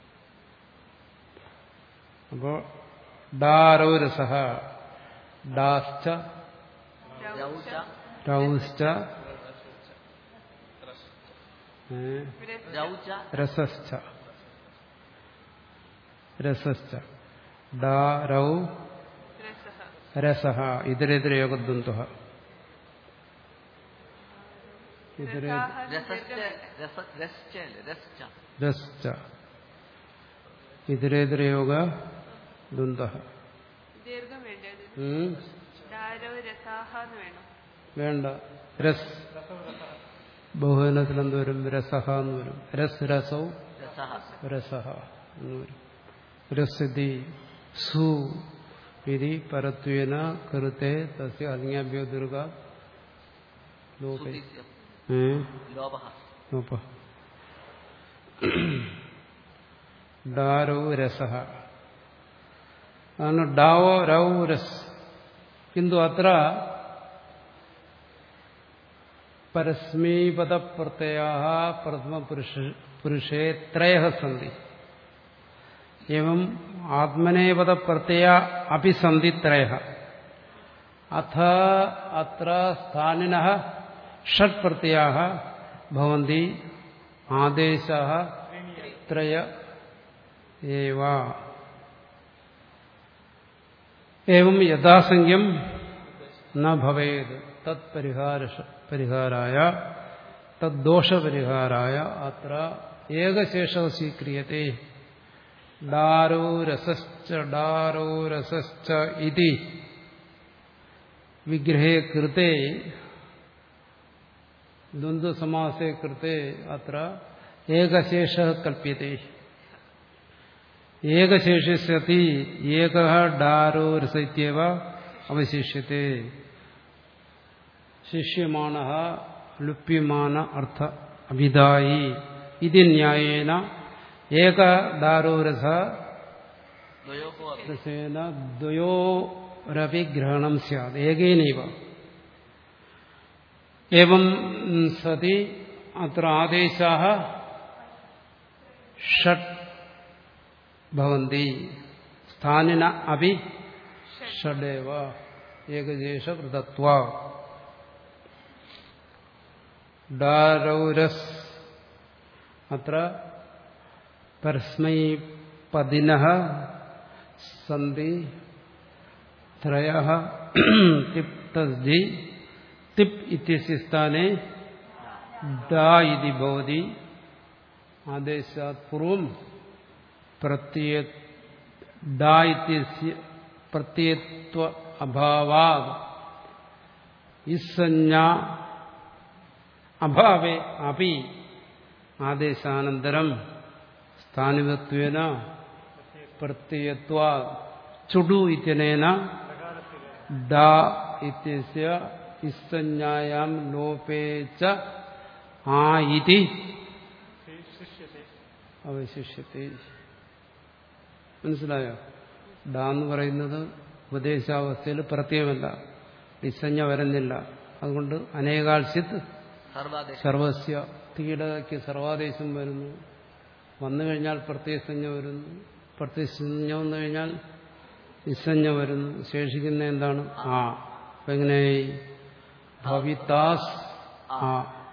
അപ്പോ ഡാരൗ രസ ഡാശ്ച രൗച രൗശ്ച ഏ, വിരസ്, രൗച രസശ്ച രസശ്ച ഡാരൗ രസഃ, രസഃ ഇതരേതരയോഗദ്വന്ദ്വ ഇതരേ രസാഹ രസശ്ച ദീർഘം രസ രശ്ച രശ്ച രശ്ച ഇതരേതരയോഗ ദ്വന്ദ്വ ദീർഘം വേണ്ടത് ഉം. ദാരവ രസാഹ എന്ന് വേണം വേണ്ട രസ് ബഹുവനത്തിൽ എന്ത് വരും രസഹ എന്ന് വരും രസ് രസൗ രസഃ രസഹ എന്ന് വരും രസിതി സു ഇതി പരത്വേന കൃത്തെ തസ്യ അജ്ഞാഭ്യോ ദീർഘ ലോകേ സുതിസ്യ ഏ ലോഭഃ നോപ്പ ഡാരോ രസ അതാണ് ഡാവോ രൗ രസ് കിന്തു അത്ര പരസ്മീപദ പ്രത്യയ പ്രഥമ പുരുഷ പുരുഷേ ത്രയ സന്തി एवं आत्मनेपद प्रत्यय अपि सन्ति त्रयः अथ अत्र स्थानिनः षट् प्रत्ययाः भवन्ति आदेशः त्रय एव एवं यथासंख्यं न भवेत् तत्परिहार परिहाराय तद्दोषपरिहाराय अत्र एकशेषः स्वीक्रियते डारो रसश्च डारो रसश्च इति विग्रहे कृते द्वन्द्वसमासे कृते अत्र एकशेषः कल्प्यते एकशेषे सति एकः डारो रस इत्येव अवशिष्यते शिष्यमाणः लुप्यमान अर्थ अभिधायी इति न्यायेन एक डारो रस द्वयोः अपि रसेन द्वयोरपि ग्रहणं स्यात् एकेनैव एवं सति अत्र आदेशाः षट् भवन्ति स्थानिन अपि षडेव एकदेशकृतत्वा डारौरस् अत्र परस्मैपदिनः सन्ति त्रयः तिप् तस्जि तिप् इत्यस्य स्थाने डा इति भवति आदेशात् पूर्वं प्रत्यय डा इत्यस्य प्रत्ययत्व अभावात् इस्संज्ञा अभावे अपि आदेशानन्तरं स्थानिवत्वेन प्रत्ययत्वा चुडु इत्यनेन डा इत्यस्य इस्संज्ञायां लोपे च आ इति അവശിഷ്യത്തെ മനസ്സിലായോ ഡാ എന്ന് പറയുന്നത് ഉപദേശാവസ്ഥയിൽ പ്രത്യേകമല്ല നിസ്സഞ്ജ വരുന്നില്ല അതുകൊണ്ട് അനേകാൽസ്യത്ത് സർവാദേശം സർവസ്യ തീടയ്ക്ക് സർവാദേശം വരുന്നു വന്നു കഴിഞ്ഞാൽ പ്രത്യയസഞ്ജ വരുന്നു പ്രത്യയസഞ്ജ വന്നു കഴിഞ്ഞാൽ നിസ്സഞ്ജ വരുന്നു ശേഷിക്കുന്ന എന്താണ് ആ അപ്പൊ എങ്ങനെ ഭവിതാസ് ആ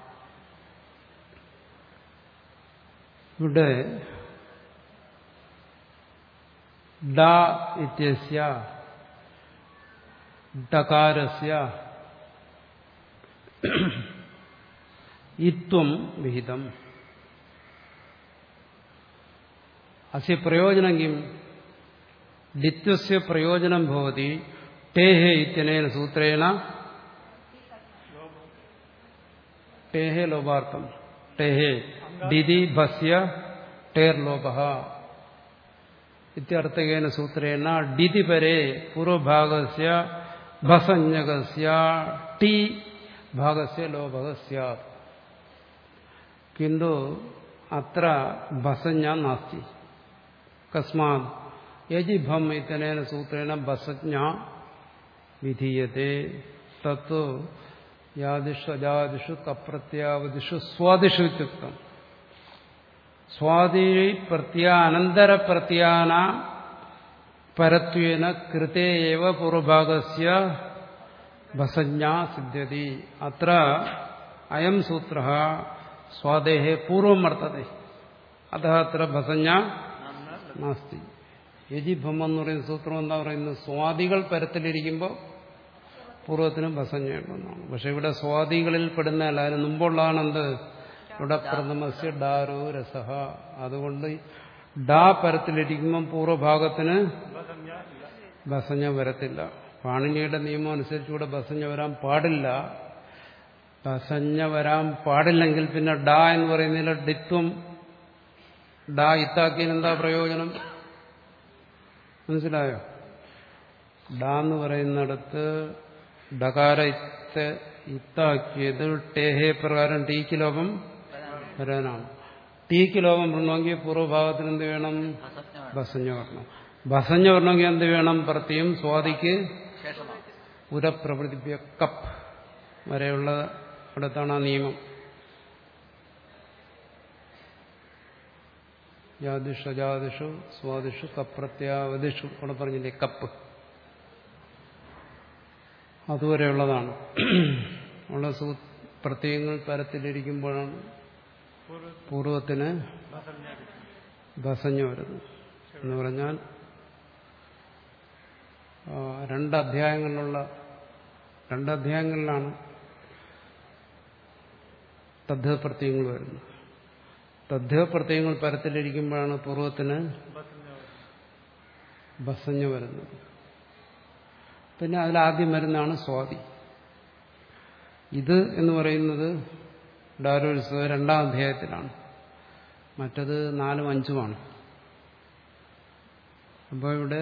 ഇവിടെ ഡ ഇത്യസ്യ ഡകാരസ്യ ഇത്വം വിഹിതം അസ്യ പ്രയോജനം കിം ഡിത്വസ്യ പ്രയോജനം ഭവതി ടേഹേ ഇത്യനേന സൂത്രേണ ടേഹേ ലോപാർത്ഥം ടേഹേ ഡിതി ഭസ്യ ടേർ ലോപ ഇത്യർത്ഥകേന സൂത്രേണ ഡിതി പരേ പൂർവഭാഗസ്യ ഭസഞ്ജകസ്യ ടി ഭാഗസ്യ ലോപः സ്യാत् किन्तु अत्र भसज्ञा नास्ति कस्मात् यदि भम् इत्यनेन सूत्रेण भसज्ञा विधीयते तत्तु यादिषु अजादिषु तप्रत्यावदिषु स्वादिषु इत्युक्तम् स्वादि प्रत्यानन्तरप्रत्याना परत्वेन कृते एव पूर्वभागस्य भसज्ञा सिद्ध्यति अत्र अयं सूत्रः സ്വാദേഹേ പൂർവം വർത്തതെ അത അത്ര ഭസഞ്ഞ നാസ്തി യജിഭം എന്ന് പറയുന്ന സൂത്രം എന്താ പറയുന്നത് സ്വാദികൾ പരത്തിലിരിക്കുമ്പോൾ പൂർവ്വത്തിന് ഭസഞ്ഞുണ്ടെന്നാണ് പക്ഷെ ഇവിടെ സ്വാദികളിൽ പെടുന്ന എല്ലാവരും മുമ്പുള്ളതാണ് എന്ത് ഇവിടെ പ്രഥമസ്യ ഡാരോ രസഹ അതുകൊണ്ട് ഡാ പരത്തിലിരിക്കുമ്പം പൂർവ്വഭാഗത്തിന് ഭസഞ്ഞ വരത്തില്ല പാണിനിയുടെ നിയമം അനുസരിച്ച് ഇവിടെ ഭസഞ്ഞ വരാൻ പാടില്ല ഭസഞ്ഞ വരാൻ പാടില്ലെങ്കിൽ പിന്നെ ഡാ എന്ന് പറയുന്നതിൽ ഡിത്വം ഡാ ഇത്താക്കിയതിന് എന്താ പ്രയോജനം മനസ്സിലായോ ഡാ എന്ന് പറയുന്നിടത്ത് ഡകാര ഇത്ത ഇത്താക്കിയത് ടേഹേ പ്രകാരം ടീക്ക് ലോപം വരാനാണ് ടീക്ക് ലോപം വരണമെങ്കിൽ പൂർവ്വഭാഗത്തിന് എന്ത് വേണം ഭസജ്ഞ ഭസഞ്ഞ വേണം വരണം ഭസഞ്ഞ വരണമെങ്കിൽ എന്ത് വേണം പ്രത്യം സ്വാതിക്ക് ശേഷമാണ് ഉരപ്രവൃത്തിപ്യ കപ്പ് വരെയുള്ള ഇടത്താണ് ആ നിയമം യാദിഷു അജാദിഷു സ്വാദിഷു കപ്രത്യാവതിഷു അവിടെ പറഞ്ഞില്ലേ കപ്പ് അതുവരെയുള്ളതാണ് ഉള്ള സൂ പ്രത്യയങ്ങൾ പരത്തിലിരിക്കുമ്പോഴാണ് പൂർവത്തിന് ഭസഞ്ഞു വരുന്നത് എന്ന് പറഞ്ഞാൽ ആ, രണ്ട് അധ്യായങ്ങളിലുള്ള രണ്ട് അധ്യായങ്ങളിലാണ് തദ്ധിത പ്രത്യയങ്ങൾ വരുന്നത് തദ്ധിത പ്രത്യയങ്ങൾ പരത്തിലിരിക്കുമ്പോഴാണ് പൂർവത്തിന് ബസഞ്ഞു വരുന്നത് പിന്നെ അതിലാദ്യം വരുന്നതാണ് സ്വാതി ഇത് എന്ന് പറയുന്നത് ഡാരോത്സവ രണ്ടാം അധ്യായത്തിലാണ് മറ്റത് നാലും അഞ്ചുമാണ് അപ്പോൾ ഇവിടെ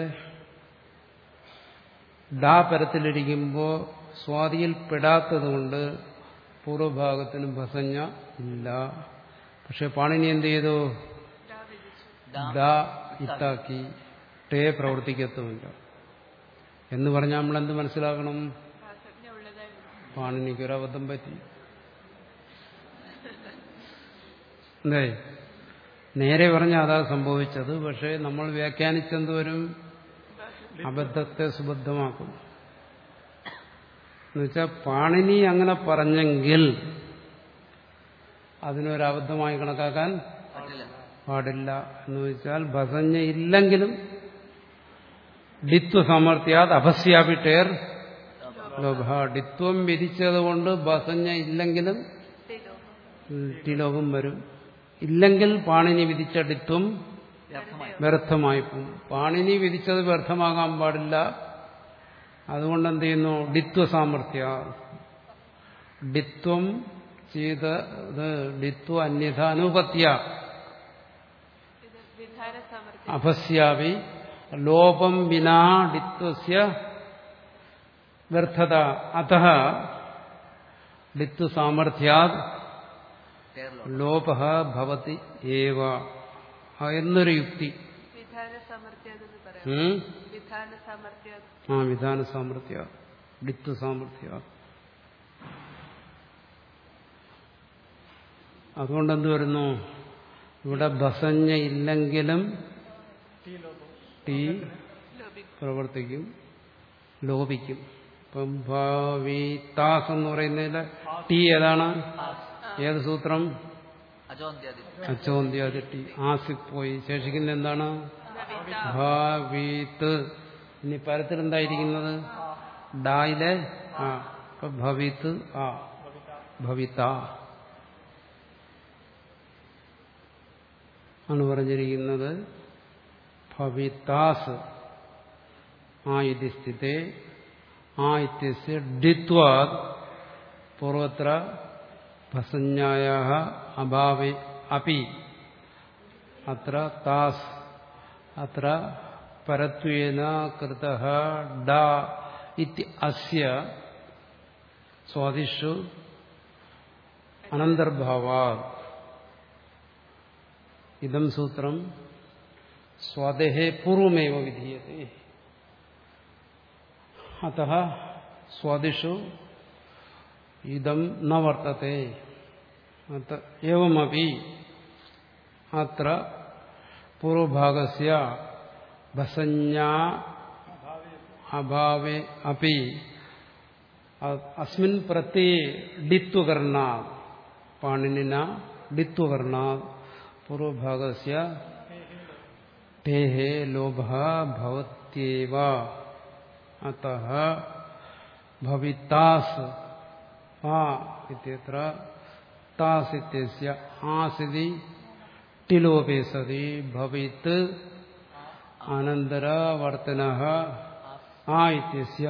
ഡാ പരത്തിലിരിക്കുമ്പോൾ സ്വാതിയിൽ പെടാത്തത് കൊണ്ട് പൂർവ്വഭാഗത്തിന് ഭസഞ്ഞ ഇല്ല പക്ഷെ പാണിനി എന്ത് ചെയ്തു ഡാ വിധിച്ചു ഡ ഇത്താക്കി ടേ പ്രവർത്തിക്കത്തുമില്ല എന്ന് പറഞ്ഞാൽ നമ്മൾ എന്ത് മനസ്സിലാക്കണം ഭാസജ്ഞ ഉള്ളതായി വരും. പാണിനിക്ക് ഒരു അബദ്ധം പറ്റി അല്ലേ നേരെ പറഞ്ഞ അതാ സംഭവിച്ചത് പക്ഷെ നമ്മൾ വ്യാഖ്യാനിച്ചെന്ത് വരും അബദ്ധത്തെ സുബദ്ധമാക്കും എന്നുവെച്ചാൽ പാണിനി അങ്ങനെ പറഞ്ഞെങ്കിൽ അതിനൊരബദ്ധമായി കണക്കാക്കാൻ പറ്റില്ല പാടില്ല എന്ന് വെച്ചാൽ ഭസഞ്ഞ ഇല്ലെങ്കിലും ഡിത്വ സമർത്ഥ്യാത് അഭസ്യാപിട്ടേർ ലോഭ ഡിത്വം വിധിച്ചതുകൊണ്ട് ഭസഞ്ഞ ഇല്ലെങ്കിലും തിലോകം. ടിലോകം വരും ഇല്ലെങ്കിൽ പാണിനി വിധിച്ച ഡിത്വം വ്യർത്ഥമായി വ്യർത്ഥമായി പോകും പാണിനി വിധിച്ചത് വ്യർത്ഥമാകാൻ പാടില്ല അതുകൊണ്ട് എന്ത് ചെയ്യുന്നു ഡിത്വ സാമർഥ്യ ഡിത്വം ചെയ്തത് ഡിത്വ അന്യഥ അനുപത്യ ഇത് വിധാന സാമർത്ഥ്യം അഭസ്യാവി ലോപം വിനാ ഡിത്വസ്യ വ്യർത്ഥത അത ഡിത്വ സാമർഥ്യാത് തേർലോ ലോപ ഭവതി ഏവ ആ എന്നൊരു യുക്തി വിധാന സാമർത്ഥ്യം എന്ന് പറയാം ഉം? വിധാന സാമർത്ഥ്യം ആ വിധാന സാമർഥ്യ ഡിത്വ സാമർഥ്യ അതുകൊണ്ട് എന്ത് വരുന്നു ഇവിടെ ബസഞ്ഞ ഇല്ലെങ്കിലും ടീ ലോപിക്കും പ്രവർത്തിക്കും ലോപിക്കും ഇപ്പം ഭാവിത്താസ് എന്ന് പറയുന്നതിൽ ടീ ഏതാണ് ഏത് സൂത്രം അജോന്ത്യാദി അച്ചോന്ത്യാദി ടീ ആസിഫ് പോയി ശേഷിക്കുന്ന എന്താണ് നവിത ഭാവീത്ത് ഇനി പരത്തിൽ എന്തായിരിക്കുന്നത് ഡായിലെ ആ അപ്പൊ ഭവിത്ത് ആ ഭവിത ആണ് പറഞ്ഞിരിക്കുന്നത് ഭവിതാസ് ആ ഇതി സ്ഥിതേ ആ ഇത്യസ്യ ഡിത്വാത് പൂർവത്ര ഭസഞ്ജായ അഭാവേ അപി അത്ര താസ് അത്ര പരത്വേന കൃത ഡ ഇതി അസ്യ സ്വാദിഷു അനന്തർഭാവാ ഇതം സൂത്രം സ്വാദേഹേ പൂർവമേവ വിധീയത്തെ അത സ്വാദിഷു ഇതം ന വർത്തത്തെ അത ഏവമപി അത്ര പൂർവഭാഗസ്യ ഭസഞ്ജാ അഭാവേ അപി അസ്മിൻ പ്രത്യേ ഡിത്വകർണാ പാണിനിന ഡിത്വകർണാ പൂർവഭാഗസ്യ തേഹേ ലോഭ ഭവത്യേവ അतः ഭവിത്താസ് ആ ഇത്യത്ര താസ് ഇത്യസ്യ ആസിതി ടിലോപേ സതി ഭവിത്ത് അനന്തരവർത്തന ആ ഇത്യസ്യ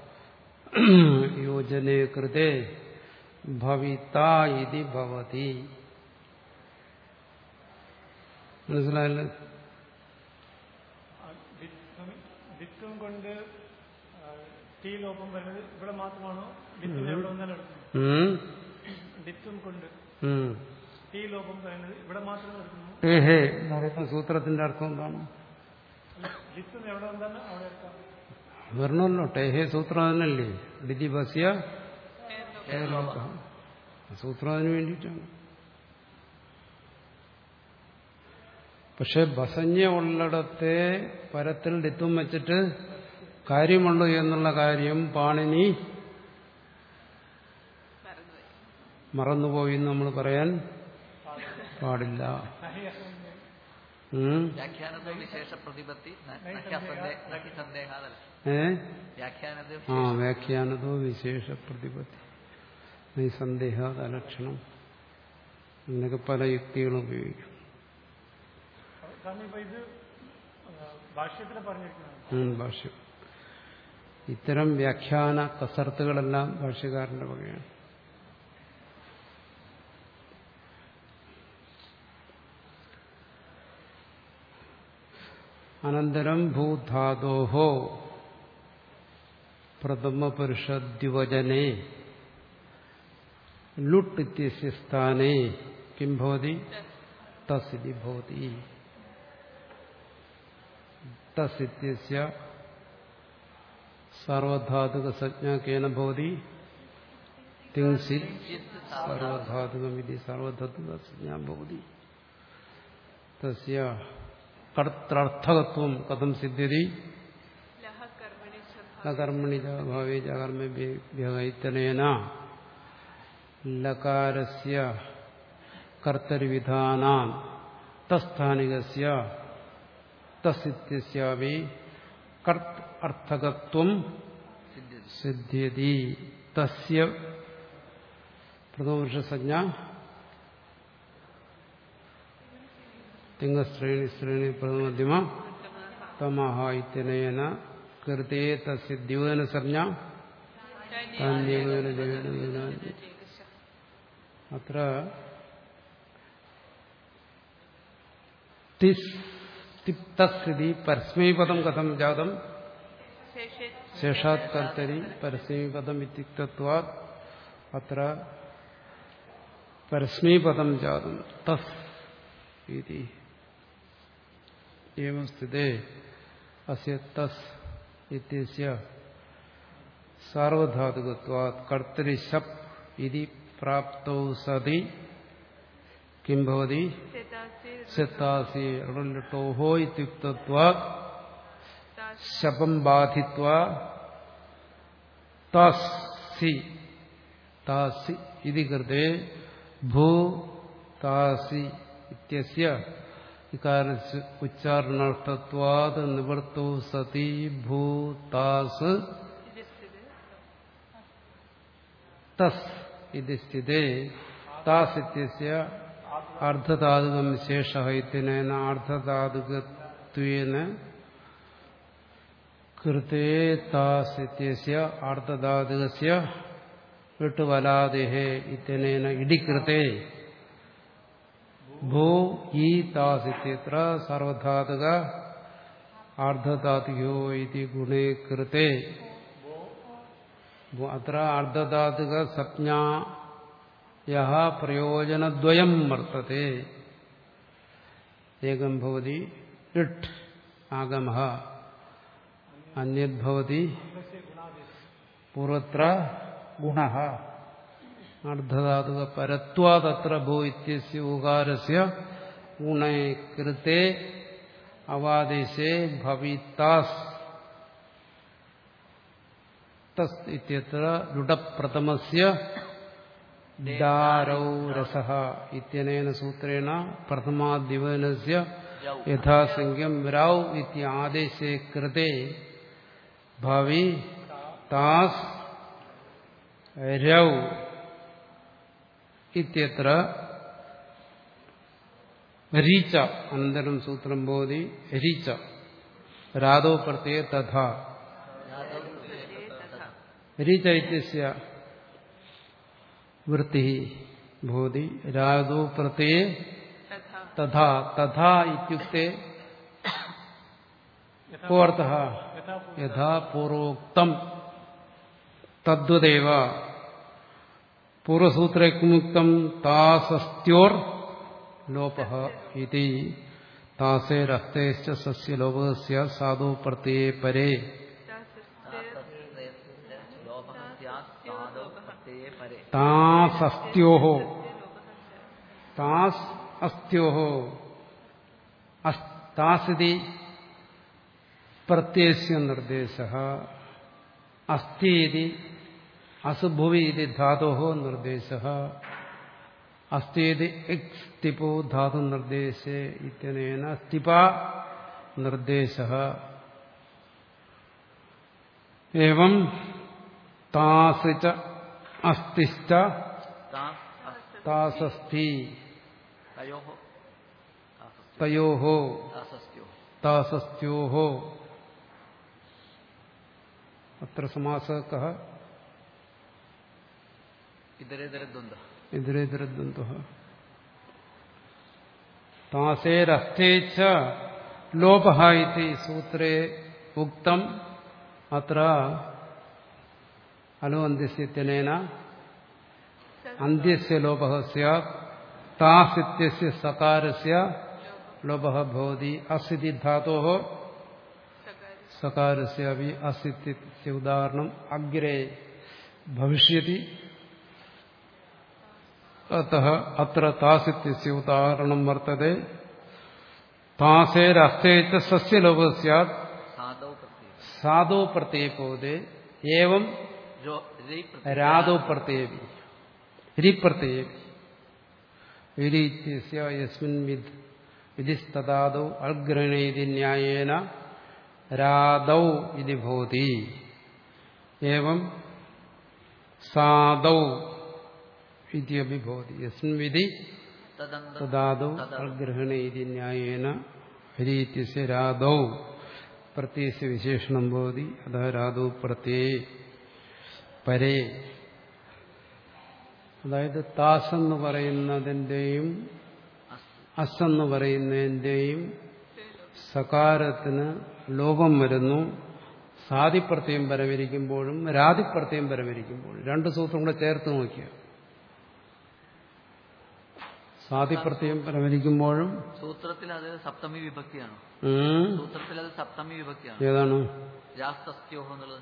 യോജനെ കൃത്തെ ഭവിത ഇതി ഭവതി മനസ്സിലായല്ലോ ദിത്വം കൊണ്ട് ആ, ടീ ലോപം വരുന്നത് ഇവിടെ മാത്രമാണോ ദിത്വം എവിടെ വന്നാലും എടുക്കുന്നു ഉം? ദിത്വം കൊണ്ട് ഉം. ടീ ലോപം പറയുന്നത് ഇവിടെ മാത്രമേ എടുക്കുന്നു ഏഹേ എന്ന് പറയുന്ന സൂത്രത്തിന്റെ അർത്ഥം എന്താണ് അല്ല, ദിത്വം എവിടെ വന്നാലും അവിടെ എടുക്കാം വരണമല്ലോ ടേഹേ സൂത്രം തന്നെയല്ലേ ഡിജിബസ്യ സൂത്രം അതിന് വേണ്ടിയിട്ടാണ് പക്ഷെ ബസഞ്ഞ ഉള്ളിടത്തെ പരത്തിൽ ലിത്വം വെച്ചിട്ട് കാര്യമുള്ളൂ എന്നുള്ള കാര്യം പാണിനി മറന്നുപോയി എന്ന് നമ്മൾ പറയാൻ പാടില്ല ഉം. വ്യാഖ്യാനത്തോ വിശേഷ പ്രതിപത്തി ന- നഹി അസന്ദേ- നഹി സന്ദേഹാദല ഏ വ്യാഖ്യാനത്തെ ആ വ്യാഖ്യാനതോ വിശേഷ പ്രതിപത്തി നിസന്ദേഹാത് അലക്ഷണം ഇങ്ങനെയൊക്കെ പല യുക്തികളും ഉപയോഗിക്കും സ്വാമി ഇപ്പൊ ഇത് ഭാഷ്യത്തിൽ പറഞ്ഞിരിക്കുന്നതാണ് ഉം, ഭാഷ്യം ഇത്തരം വ്യാഖ്യാന കസർത്തുകളെല്ലാം ഭാഷ്യക്കാരന്റെ വകയാണ് അനന്തരം ഭൂധാതോഹോ പ്രഥമപുരുഷദ്വിവചനെ ലുട്ട് ഇത്യസ്യ സ്ഥാനെ കിം ഭവതി തസിതി ഭവതി തസ് ഇത്യസ്യ സാർവധാതുകസജ്ഞ കേന ഭവതി തിങ്സി സർവധാതുകമിതി സർവധാതുകസജ്ഞ ഭവതി തസ്യ കർത്തർത്ഥകത്വം കഥം സിദ്ധ്യതി ലഹ കർമ്മണി സ്വഭാവ അകർമ്മണി ഭാവേ കർമ്മഭ്യൈത്തനേന ലകാരസ്യ കർത്തരിവിധാനാൻ തസ്ഥാനികസ്യ തസിത്യസ്യാവി കർത്ത് അർത്ഥകത്വം സിദ്ധ്യതി സിദ്ധ്യതി തസ്യ പ്രഥമപുരുഷസജ്ഞ തിങ്ങശ്രേണി ശ്രേണി പ്രഥമധ്യമ തമഹ ഇത്യനേന കൃതേ തസ്യ ദ്യോതന സംജ്ഞ താന്യേകേന ജഗേന അത്ര തിസ് തിപ്തസ്ഥിതി പരസ്മൈപദം കഥം ജാതം ശേഷേ ശേഷാത് കർത്തരി പരസ്മീപദം ഇത്യുക്തത്വാത് അത്ര പരസ്മീപദം ജാതം തസ് ഇതി एवं स्थिते अस्य तस् इत्यस्य सार्वधातुकत्वात् कर्तरि शप् इति प्राप्तौ सति किं भवति ചേതാസി सत्तासि ऋल्टोः इत्युक्तत्वात् താസ് ശപം ബാധിത്വ താസി താസി ഇതി കൃതേ ഭൂ താസി ഇത്യസ്യ ഇക്കാരസ്യ ഉച്ചാരണാർത്ഥത്വാത് നിവൃത്തോ സതി ഭൂ താസ് ഇത് സ്ഥിതി തസ് ഇത് സ്ഥിതേ താസ് ഇത്യസ്യ അർദ്ധധാതുകം ശേഷ ഇത്യനേന അർദ്ധധാതുകത്വേന കൃതേ താസ് ഇത്യസ്യ അർദ്ധധാതുകസ്യ വിട്ടുവലാദേഹ ഇത്യനേന ഇടികൃതേ ഭൂ ഈ താസ് ഇത്യത്ര സർവധാതുക അർദ്ധധാതുകോ ഇതി ഗുണേ കൃതേ അത്ര അർദ്ധധാതുക സംജ്ഞായ പ്രയോജനദ്വയം വർത്തത്തെ ഏകം ഭവതി ഇട്ട് ആഗമ അന്യദ്ഭവതി പൂർവത്ര ഗുണ അർദ്ധധാതുക പരത്വാതത്ര ഭൂ ഇത്യസ്യ ഉകാരസ്യ ഗുണേ കൃത്തെ അവാദേശേ ഭവിത്താസ് തസ് ഇത്യത്ര ലുഡപ്രഥമസ്യ ദാരൗ രസഃ ഇത്യനേന സൂത്രേണ പ്രഥമാദ്യവനസ്യ യഥാസംഖ്യം രൗ ഇത്യ ആദേശേ കൃതേ ഭാവി താസ് രൗ ഇത്യത്ര രീച്ച അനന്തരം സൂത്രം ഭവതി രീച്ച രാധോ പ്രത്യയ തഥാ രീച്ച ഇത്യസ്യ വൃത്തി ഭവതി രാധോ പ്രത്യയെ തഥാ തഥാ തഥാ ഇത്യുക്തെ को अर्थः यथा पूर्वोक्तम् तद्वदेव पूर्वसूत्रे किमुक्तम् तासस्त्योर् लोपः इति तासेरस्तेश्च सस्य लोपस्य साधु प्रत्यये परे ലോപഹസ്യാദേ പരേ तासस्त्योः तास् अस्त्योः താസിതി പ്രത്യയസ്യ നിർദ്ദേശ അസ്ഥി അസുഭുവി ഇത് ധാതോ നിർദ്ദേശ അസ്ഥേതി എക്സ് തിപോ ധാതു നിർദ്ദേശേ ഇത്യനേന സ്തിപ നിർദ്ദേശ एवं तास च अस्तिश्च താസ് അസ് तासस्थि തയോഹോ താസസ്ത്യോ तयोः താസസ്ത്യോ तासस्त्योः अत्र समासः कः ഇതരേതര ദ്വന്ദ് इतरेतरद्वन्द्वः तासेरस्थे च लोपः इति सूत्रे उक्तम् अत्र अनुवन्दिस्यत्यनेन अन्त्यस्य लोपः स्यात् तास् इत्यस्य सकारस्य लोपः भवति अस् इति धातोः सकारस्य अपि अस् इत्यस्य उदाहरणम् अग्रे भविष्यति अतः अत्र तास् इत्यस्य उदाहरणं वर्तते तासेरस्ते च सस्य लोपः स्यात् സാധൗ പ്രത്യയം साधो प्रत्यये भवते एवं രോ രൈ പ്രത്യയം राधो प्रत्यये रिप्रत्यये इति इत्यस्य यस्मिन् विद् विधिस्तदादौ अग्रहणे इति न्यायेन रादौ इति भवति एवं सादौ इत्यपि भवति यस्मिन् विधि തദന്ത तदादौ अग्रहणे इति न्यायेन हरि इत्यस्य रादौ प्रत्ययस्य विशेषणं भवति अतः रादौ प्रत्यये പരേ അതായത് താസ് എന്ന് പറയുന്നതിൻ്റെയും അസ് അസ് എന്ന് പറയുന്നതിൻ്റെയും സകാരത്തിന് ലോപം വരുന്നു സാദിപ്രത്യം പരമിരിക്കുമ്പോഴും രാതിപ്രത്യം പരമിരിക്കുമ്പോഴും രണ്ട് സൂത്രം കൂടെ ചേർത്ത് നോക്കിയ സാദിപ്രത്യം പരമിരിക്കുമ്പോഴും സൂത്രത്തിൽ അത് സപ്തമി വിഭക്തിയാണ് ഉം, സൂത്രത്തിൽ അത് സപ്തമി വിഭക്തിയാണ് ഏതാണ് രാസ്തസ്ത്യോഹോ എന്നുള്ളത്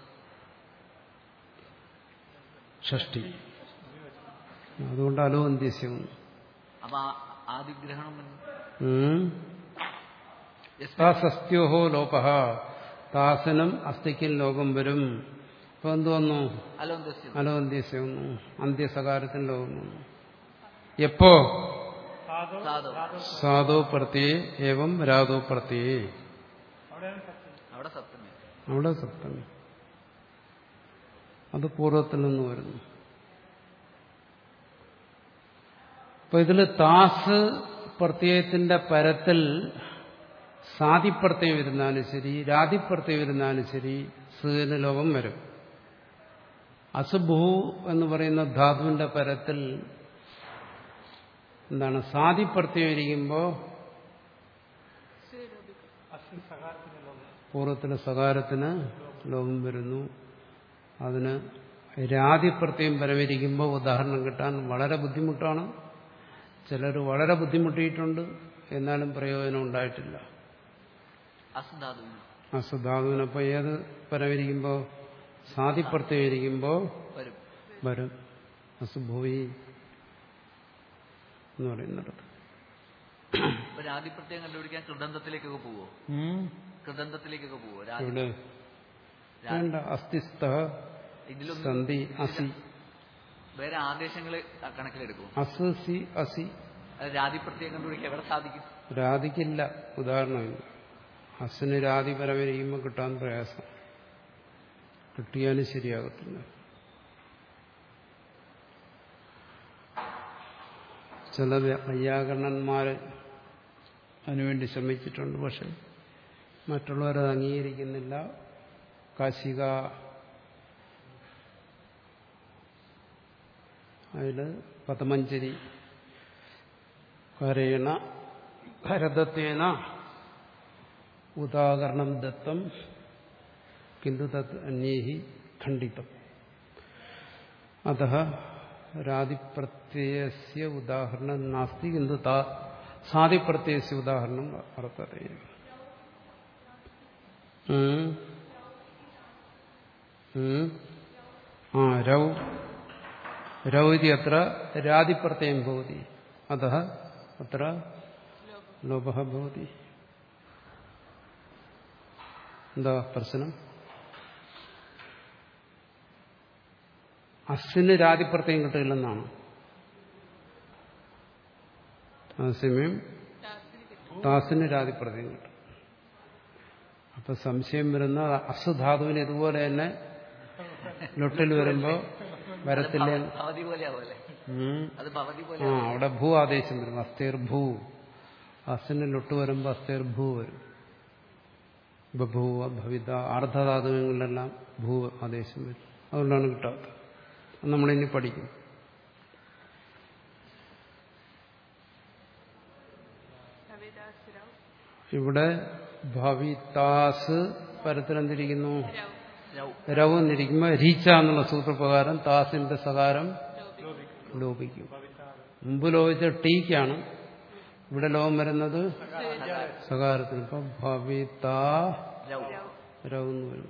ഷഷ്ടി അതുകൊണ്ട് അലോന്ത്യസ്യം അപ്പൊ ആ- ആദിഗ്രഹണം എന്ന് ഉം. യസ്മിൻ താസസ്ത്യോഹോ ലോപഹ താസനും അസ്ഥിക്കും ലോകം വരും അപ്പൊ എന്ത് വന്നു അലോന്തസ്യം അലോന്ത്യസ്യം വന്നു അന്ത്യസകാരത്തിന് ലോകം വന്നു എപ്പോ സാധു സാധു സാധോ പ്രത്യേ ഏവം രാധോ പ്രത്യേ അവിടെയാണ് സത്യം അവിടെ സപ്തമി അവിടെ സപ്തമി അത് പൂർവ്വത്തിൽ നിന്ന് വരുന്നു അപ്പൊ ഇതിൽ താസ് പ്രത്യയത്തിന്റെ പരത്തിൽ സാദിപ്രത്യയം ഇരുന്നാലും ശരി രാതിപ്രത്യയം ഇരുന്നാലും ശരി സീന് ലോകം വരും അസുഭൂ എന്ന് പറയുന്ന ധാതുവിന്റെ പരത്തിൽ എന്താണ് സാദിപ്രത്യയം ഇരിക്കുമ്പോൾ അശ്വിൻ സകാരത്തിന്റെ ലോകം പൂർവ്വത്തിലെ സകാരത്തിന് ലോകം വരുന്നു അതിന് രാതിപ്രത്യം പരമിരിക്കുമ്പോൾ ഉദാഹരണം കിട്ടാൻ വളരെ ബുദ്ധിമുട്ടാണ് ചിലർ വളരെ ബുദ്ധിമുട്ടിയിട്ടുണ്ട് എന്നാലും പ്രയോജനം ഉണ്ടായിട്ടില്ല അസ് ധാതുവിന് അസുധാതുവിനപ്പോൾ ഏത് പരമിരിക്കുമ്പോൾ സാതിപ്രത്യം ഇരിക്കുമ്പോൾ വരും വരും അസുഭൂയി എന്ന് പറയുന്നിടത്ത് ഇപ്പൊ രാതിപ്രത്യം കണ്ടുപിടിക്കാൻ കൃതന്തത്തിലേക്കൊക്കെ പോവോ കൃതന്തത്തിലേക്കൊക്കെ പോവോ രാതി ഇവിടെ വേണ്ട അസ്ഥിസ്ഥ ഇതിലൊന്നും സന്ധി അസി വേറെ ആദേശങ്ങൾ കണക്കിലെടുക്കും അസ് സി അസി അത് രാതിപ്രത്യം കണ്ടുപിടിക്കാൻ എവിടെ സാധിക്കും രാധിക്കില്ല ഉദാഹരണമില്ല അസിന് രാധി പരമരിക്കുമ്പോൾ കിട്ടാൻ പ്രയാസം കിട്ടിയാലും ശരിയാകത്തില്ല ചില വ്യ- വൈയാകരണന്മാർ അതിനുവേണ്ടി ശ്രമിച്ചിട്ടുണ്ട് പക്ഷെ മറ്റുള്ളവരത് അംഗീകരിക്കുന്നില്ല കാശിക അതിൽ പതമഞ്ചരി കരേണ ഭരതത്തേന ഉദാഹരണം ദത്തം കിന്തു തത് അന്യേഹി ഖണ്ഡിതം അത രാതിപ്രത്യയസ്യ ഉദാഹരണം നാസ്തി കിന്തു താ- സാദിപ്രത്യയസ്യ ഉദാഹരണം വർത്തത്തെ ഉം. ഉം. ആ രൗ രൗ ഇതി അത്ര രാതിപ്രത്യയം ഭവതി അത അത്ര ലോപ ഭവതി എന്താ പ്രശ്നം അസിന് രാതിപ്രത്യം കിട്ടില്ലെന്നാണ് അതേസമയം ടാസിന് കിട്ടും താസിന് രാതിപ്രത്യം കിട്ടും അപ്പൊ സംശയം വരുന്ന അസുധാതുവിന് ഇതുപോലെ തന്നെ ലൊട്ടിൽ വരുമ്പോ വരത്തില്ല ഭവതി പോലെ ആവുമല്ലേ ഉം. അത് ഭവതി പോലെ ആ അവിടെ ഭൂ ആദേശം വരും അസ്തേർ ഭൂ അസിന് ലൊട്ട് വരുമ്പോ അസ്തേർ ഭൂ വരും ബഭൂവ ഭവിത അർദ്ധധാതുകളിലെല്ലാം ഭൂ ആദേശം വരും അതുകൊണ്ടാണ് കിട്ടാത്തത് അത് നമ്മളിനി പഠിക്കും കവിതാസുരവ് ഇവിടെ ഭവിതാസ് പരത്തിലെന്തിരിക്കുന്നു രവ് രൗ രവ് എന്നിരിക്കുമ്പോൾ രീച്ച എന്നുള്ള സൂത്രപ്രകാരം താസിന്റെ സകാരം ലോപിക്കും മുമ്പ് ലോപിച്ച ടീക്കാണ് ഇവിടെ ലോകം വരുന്നത് സകാരത്തിന് ഇപ്പം ഭവിത രൗ രവ് എന്ന് വരും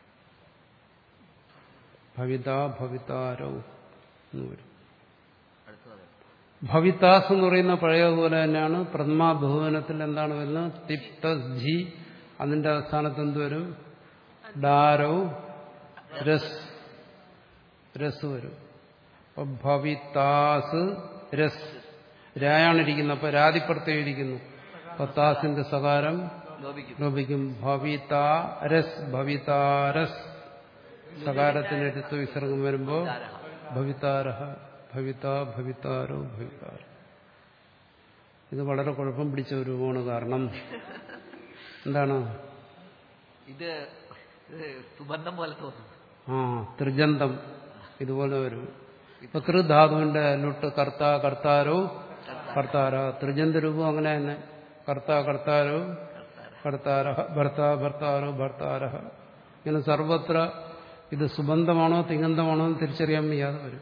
ഭവിത ഭവിതാരൗ എന്ന് വരും അടുത്തത് ഭവിതാസ് എന്ന് പറയുന്ന പഴയതുപോലെ തന്നെയാണ് പ്രഥമാ ബഹുവനത്തിൽ എന്താണ് വരുന്നത് തിപ്ത ജി അതിന്റെ അവസാനത്ത് എന്ത് വരും ഡാരോ രസ് രസ് വരും അപ്പൊ ഭവിതാസ് രസ് രായാണ് ഇരിക്കുന്നത് അപ്പൊ രാതിപ്രത്യം ഇരിക്കുന്നു അപ്പൊ താസിന്റെ സകാരം ലോപിക്കും ലോപിക്കും ഭവിത രസ് ഭവിതാരസ് സകാരത്തിനടുത്ത് വിസർഗം വരുമ്പോ ഭവിതാരഹ ഭവിത ഭവിതാരോ ഭവിതാര ഇത് വളരെ കുഴപ്പം പിടിച്ച ഒരു രൂപമാണ് കാരണം എന്താണ് ഇത് ഇത് സുബന്ധം പോലെ തോന്നുന്നു ആ ത്രിജന്തം ഇതുപോലെ വരും ഇപ്പൊ കൃധാതുവിന്റെ ലുട്ട് കർത്ത കർത്താരോ കർത്താര ത്രിജന്ത രൂപം അങ്ങനെ തന്നെ കർത്ത കർത്താരോ കർത്താര ഭർത്ത ഭർത്താരോ ഭർത്താര ഇങ്ങനെ സർവത്ര ഇത് സുബന്ധമാണോ തിങ്ങന്തമാണോ എന്ന് തിരിച്ചറിയാൻ വയ്യാതെ വരും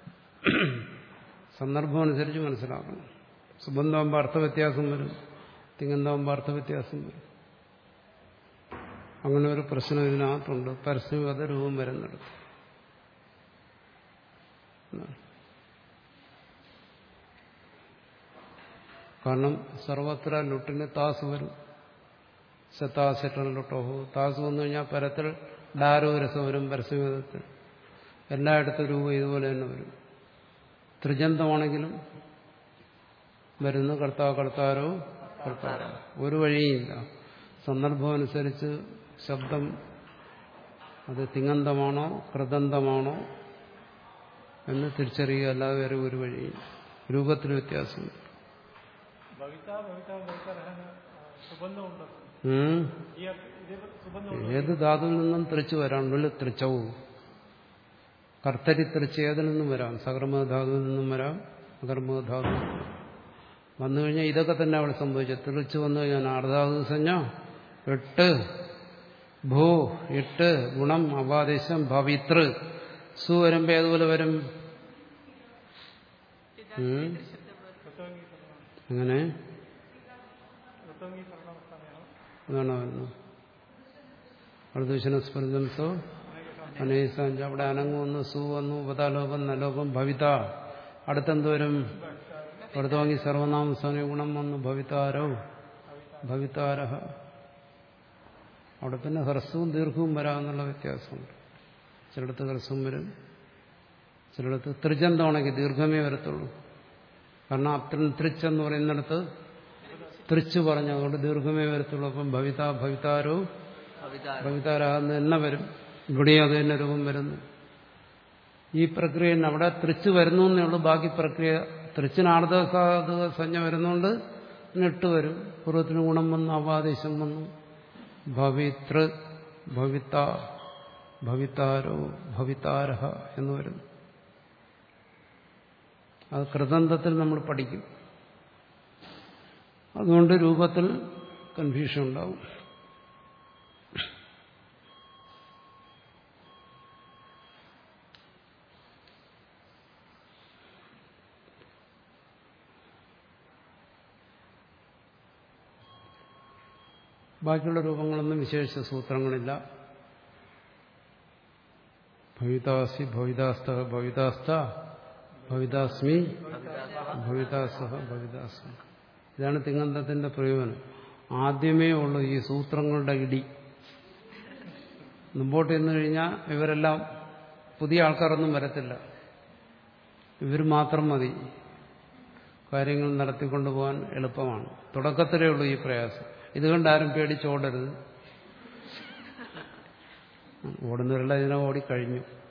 സന്ദർഭം അനുസരിച്ച് മനസ്സിലാക്കണം സുബന്ധമാകുമ്പോൾ അർത്ഥവ്യത്യാസം വരും തിങ്ങന്തമാകുമ്പോൾ അർത്ഥവ്യത്യാസം വരും അങ്ങനെ ഒരു പ്രശ്നം ഇതിനകത്തുണ്ട് പരസ്യഗത രൂപം വരുന്നിടത്ത് കാരണം സർവത്ര ലുട്ടിന് താസ് വരും സത്താസെറ്റൻ ലുട്ടോഹോ താസ് വന്നു കഴിഞ്ഞാൽ പരത്തിൽ ഡാരോ രസം വരും പരസ്യഗതത്തിൽ എല്ലായിടത്തും രൂപം ഇതുപോലെ തന്നെ വരും ത്രിജന്തമാണെങ്കിലും വരുന്നു കർത്താവ് കർത്താരോ കർത്താരോ ഒരു വഴിയില്ല സന്ദർഭം അനുസരിച്ച് ശബ്ദം അത് തിങ്ങന്തമാണോ കൃതന്തമാണോ എന്ന് തിരിച്ചറിയുക അല്ലാതെ വേറെ ഒരു വഴിയില്ല രൂപത്തിൽ വ്യത്യാസമുണ്ട് ഭവിത ഭവിത ഭവിതരഹന് സുബന്ധമുണ്ട് ഉം. ഈ അർത്ഥ- ഇതേ സുബന്ധം ഏത് ധാതുവിൽ നിന്നും തെറിച്ചു വരാം വെളി തെറിച്ചവും കർത്തരി തെറിച്ച് ഏതിൽ നിന്നും വരാം സകർമ്മ ധാതുവിൽ നിന്നും വരാം അകർമ്മ ധാതു വന്നു കഴിഞ്ഞാൽ ഇതൊക്കെ തന്നെ അവിടെ സംഭവിച്ചത് തെറിച്ച് വന്നു കഴിഞ്ഞാൽ ആർധാതു സഞ്ജ എട്ട് ഭൂ എട്ട് ഗുണം അവാദേശം ഭവിതൃ സു വരുമ്പോ ഏതുപോലെ വരും ഉം. അങ്ങനെ ഋത്വംഗീകരണം സ്ഥാനമാണ് അതാണ് വരുന്നത് പ്രദൂഷണസ്പർജംസോ അനേസാഞ്ച അവിടെ അനങ്ങ് വന്നു സു വന്നു ഉപതാലോപം നലോപം ഭവിത അടുത്തെന്ത് വരും അടുത്ത് വാങ്ങി സർവനാമ സ്വാമി ഗുണം വന്നു ഭവിതാരോ ഭവിതാരഹ അവിടെ പിന്നെ ഹ്രസ്വവും ദീർഘവും വരാമെന്നുള്ള വ്യത്യാസമുണ്ട് ചിലടത്ത് ഹ്രസ്വം വരും ചിലടത്ത് ത്രിജന്തമാണെങ്കിൽ ദീർഘമേ വരത്തുള്ളൂ കാരണം അത്രയും ത്രിച്ചെന്ന് പറയുന്നിടത്ത് ത്രിച്ച് പറഞ്ഞു അതുകൊണ്ട് ദീർഘമേ വരത്തുള്ളൂ അപ്പം ഭവിത ഭവിതാരോ ഭവിതാരം ഭവിതാരാകുന്ന തന്നെ വരും ഇവിടെയും അത് തന്നെ രൂപം വരുന്നു ഈ പ്രക്രിയ തന്നെ അവിടെ തൃച്ച് വരുന്നു എന്നേ ഉള്ളൂ ബാക്കി പ്രക്രിയ തൃച്ചിന് ആർദ്ദസാധക സഞ്ജ വരുന്നുകൊണ്ട് നെട്ട് വരും പൂർവ്വത്തിന് ഗുണം വന്നു അവാദേശം വന്നു ഭവിതൃ ഭവിത ഭവിതാരോ ഭവിതാരഹ എന്ന് വരുന്നു അത് കൃതന്തത്തിൽ നമ്മൾ പഠിക്കും അതുകൊണ്ട് രൂപത്തിൽ കൺഫ്യൂഷൻ ഉണ്ടാവും ബാക്കിയുള്ള രൂപങ്ങളൊന്നും വിശേഷിച്ച സൂത്രങ്ങളില്ല ഭവിതാസി ഭവിതാസ്ത ഭവിതാസ്ത ഭവിതാസ്മി ഭവിതാസഹ ഭവിതാസ്മി ഇതാണ് തിങ്ങന്തത്തിന്റെ പ്രയോജനം ആദ്യമേ ഉള്ളൂ ഈ സൂത്രങ്ങളുടെ ഇടി മുമ്പോട്ട് ചെന്നു കഴിഞ്ഞാൽ ഇവരെല്ലാം പുതിയ ആൾക്കാരൊന്നും വരത്തില്ല ഇവർ മാത്രം മതി കാര്യങ്ങൾ നടത്തിക്കൊണ്ടു പോകാൻ എളുപ്പമാണ് തുടക്കത്തിലേ ഉള്ളൂ ഈ പ്രയാസം ഇതുകൊണ്ട് ആരും പേടിച്ചോടരുത് ഓടുന്നവരെല്ലാം ഇതിനെ ഓടിക്കഴിഞ്ഞു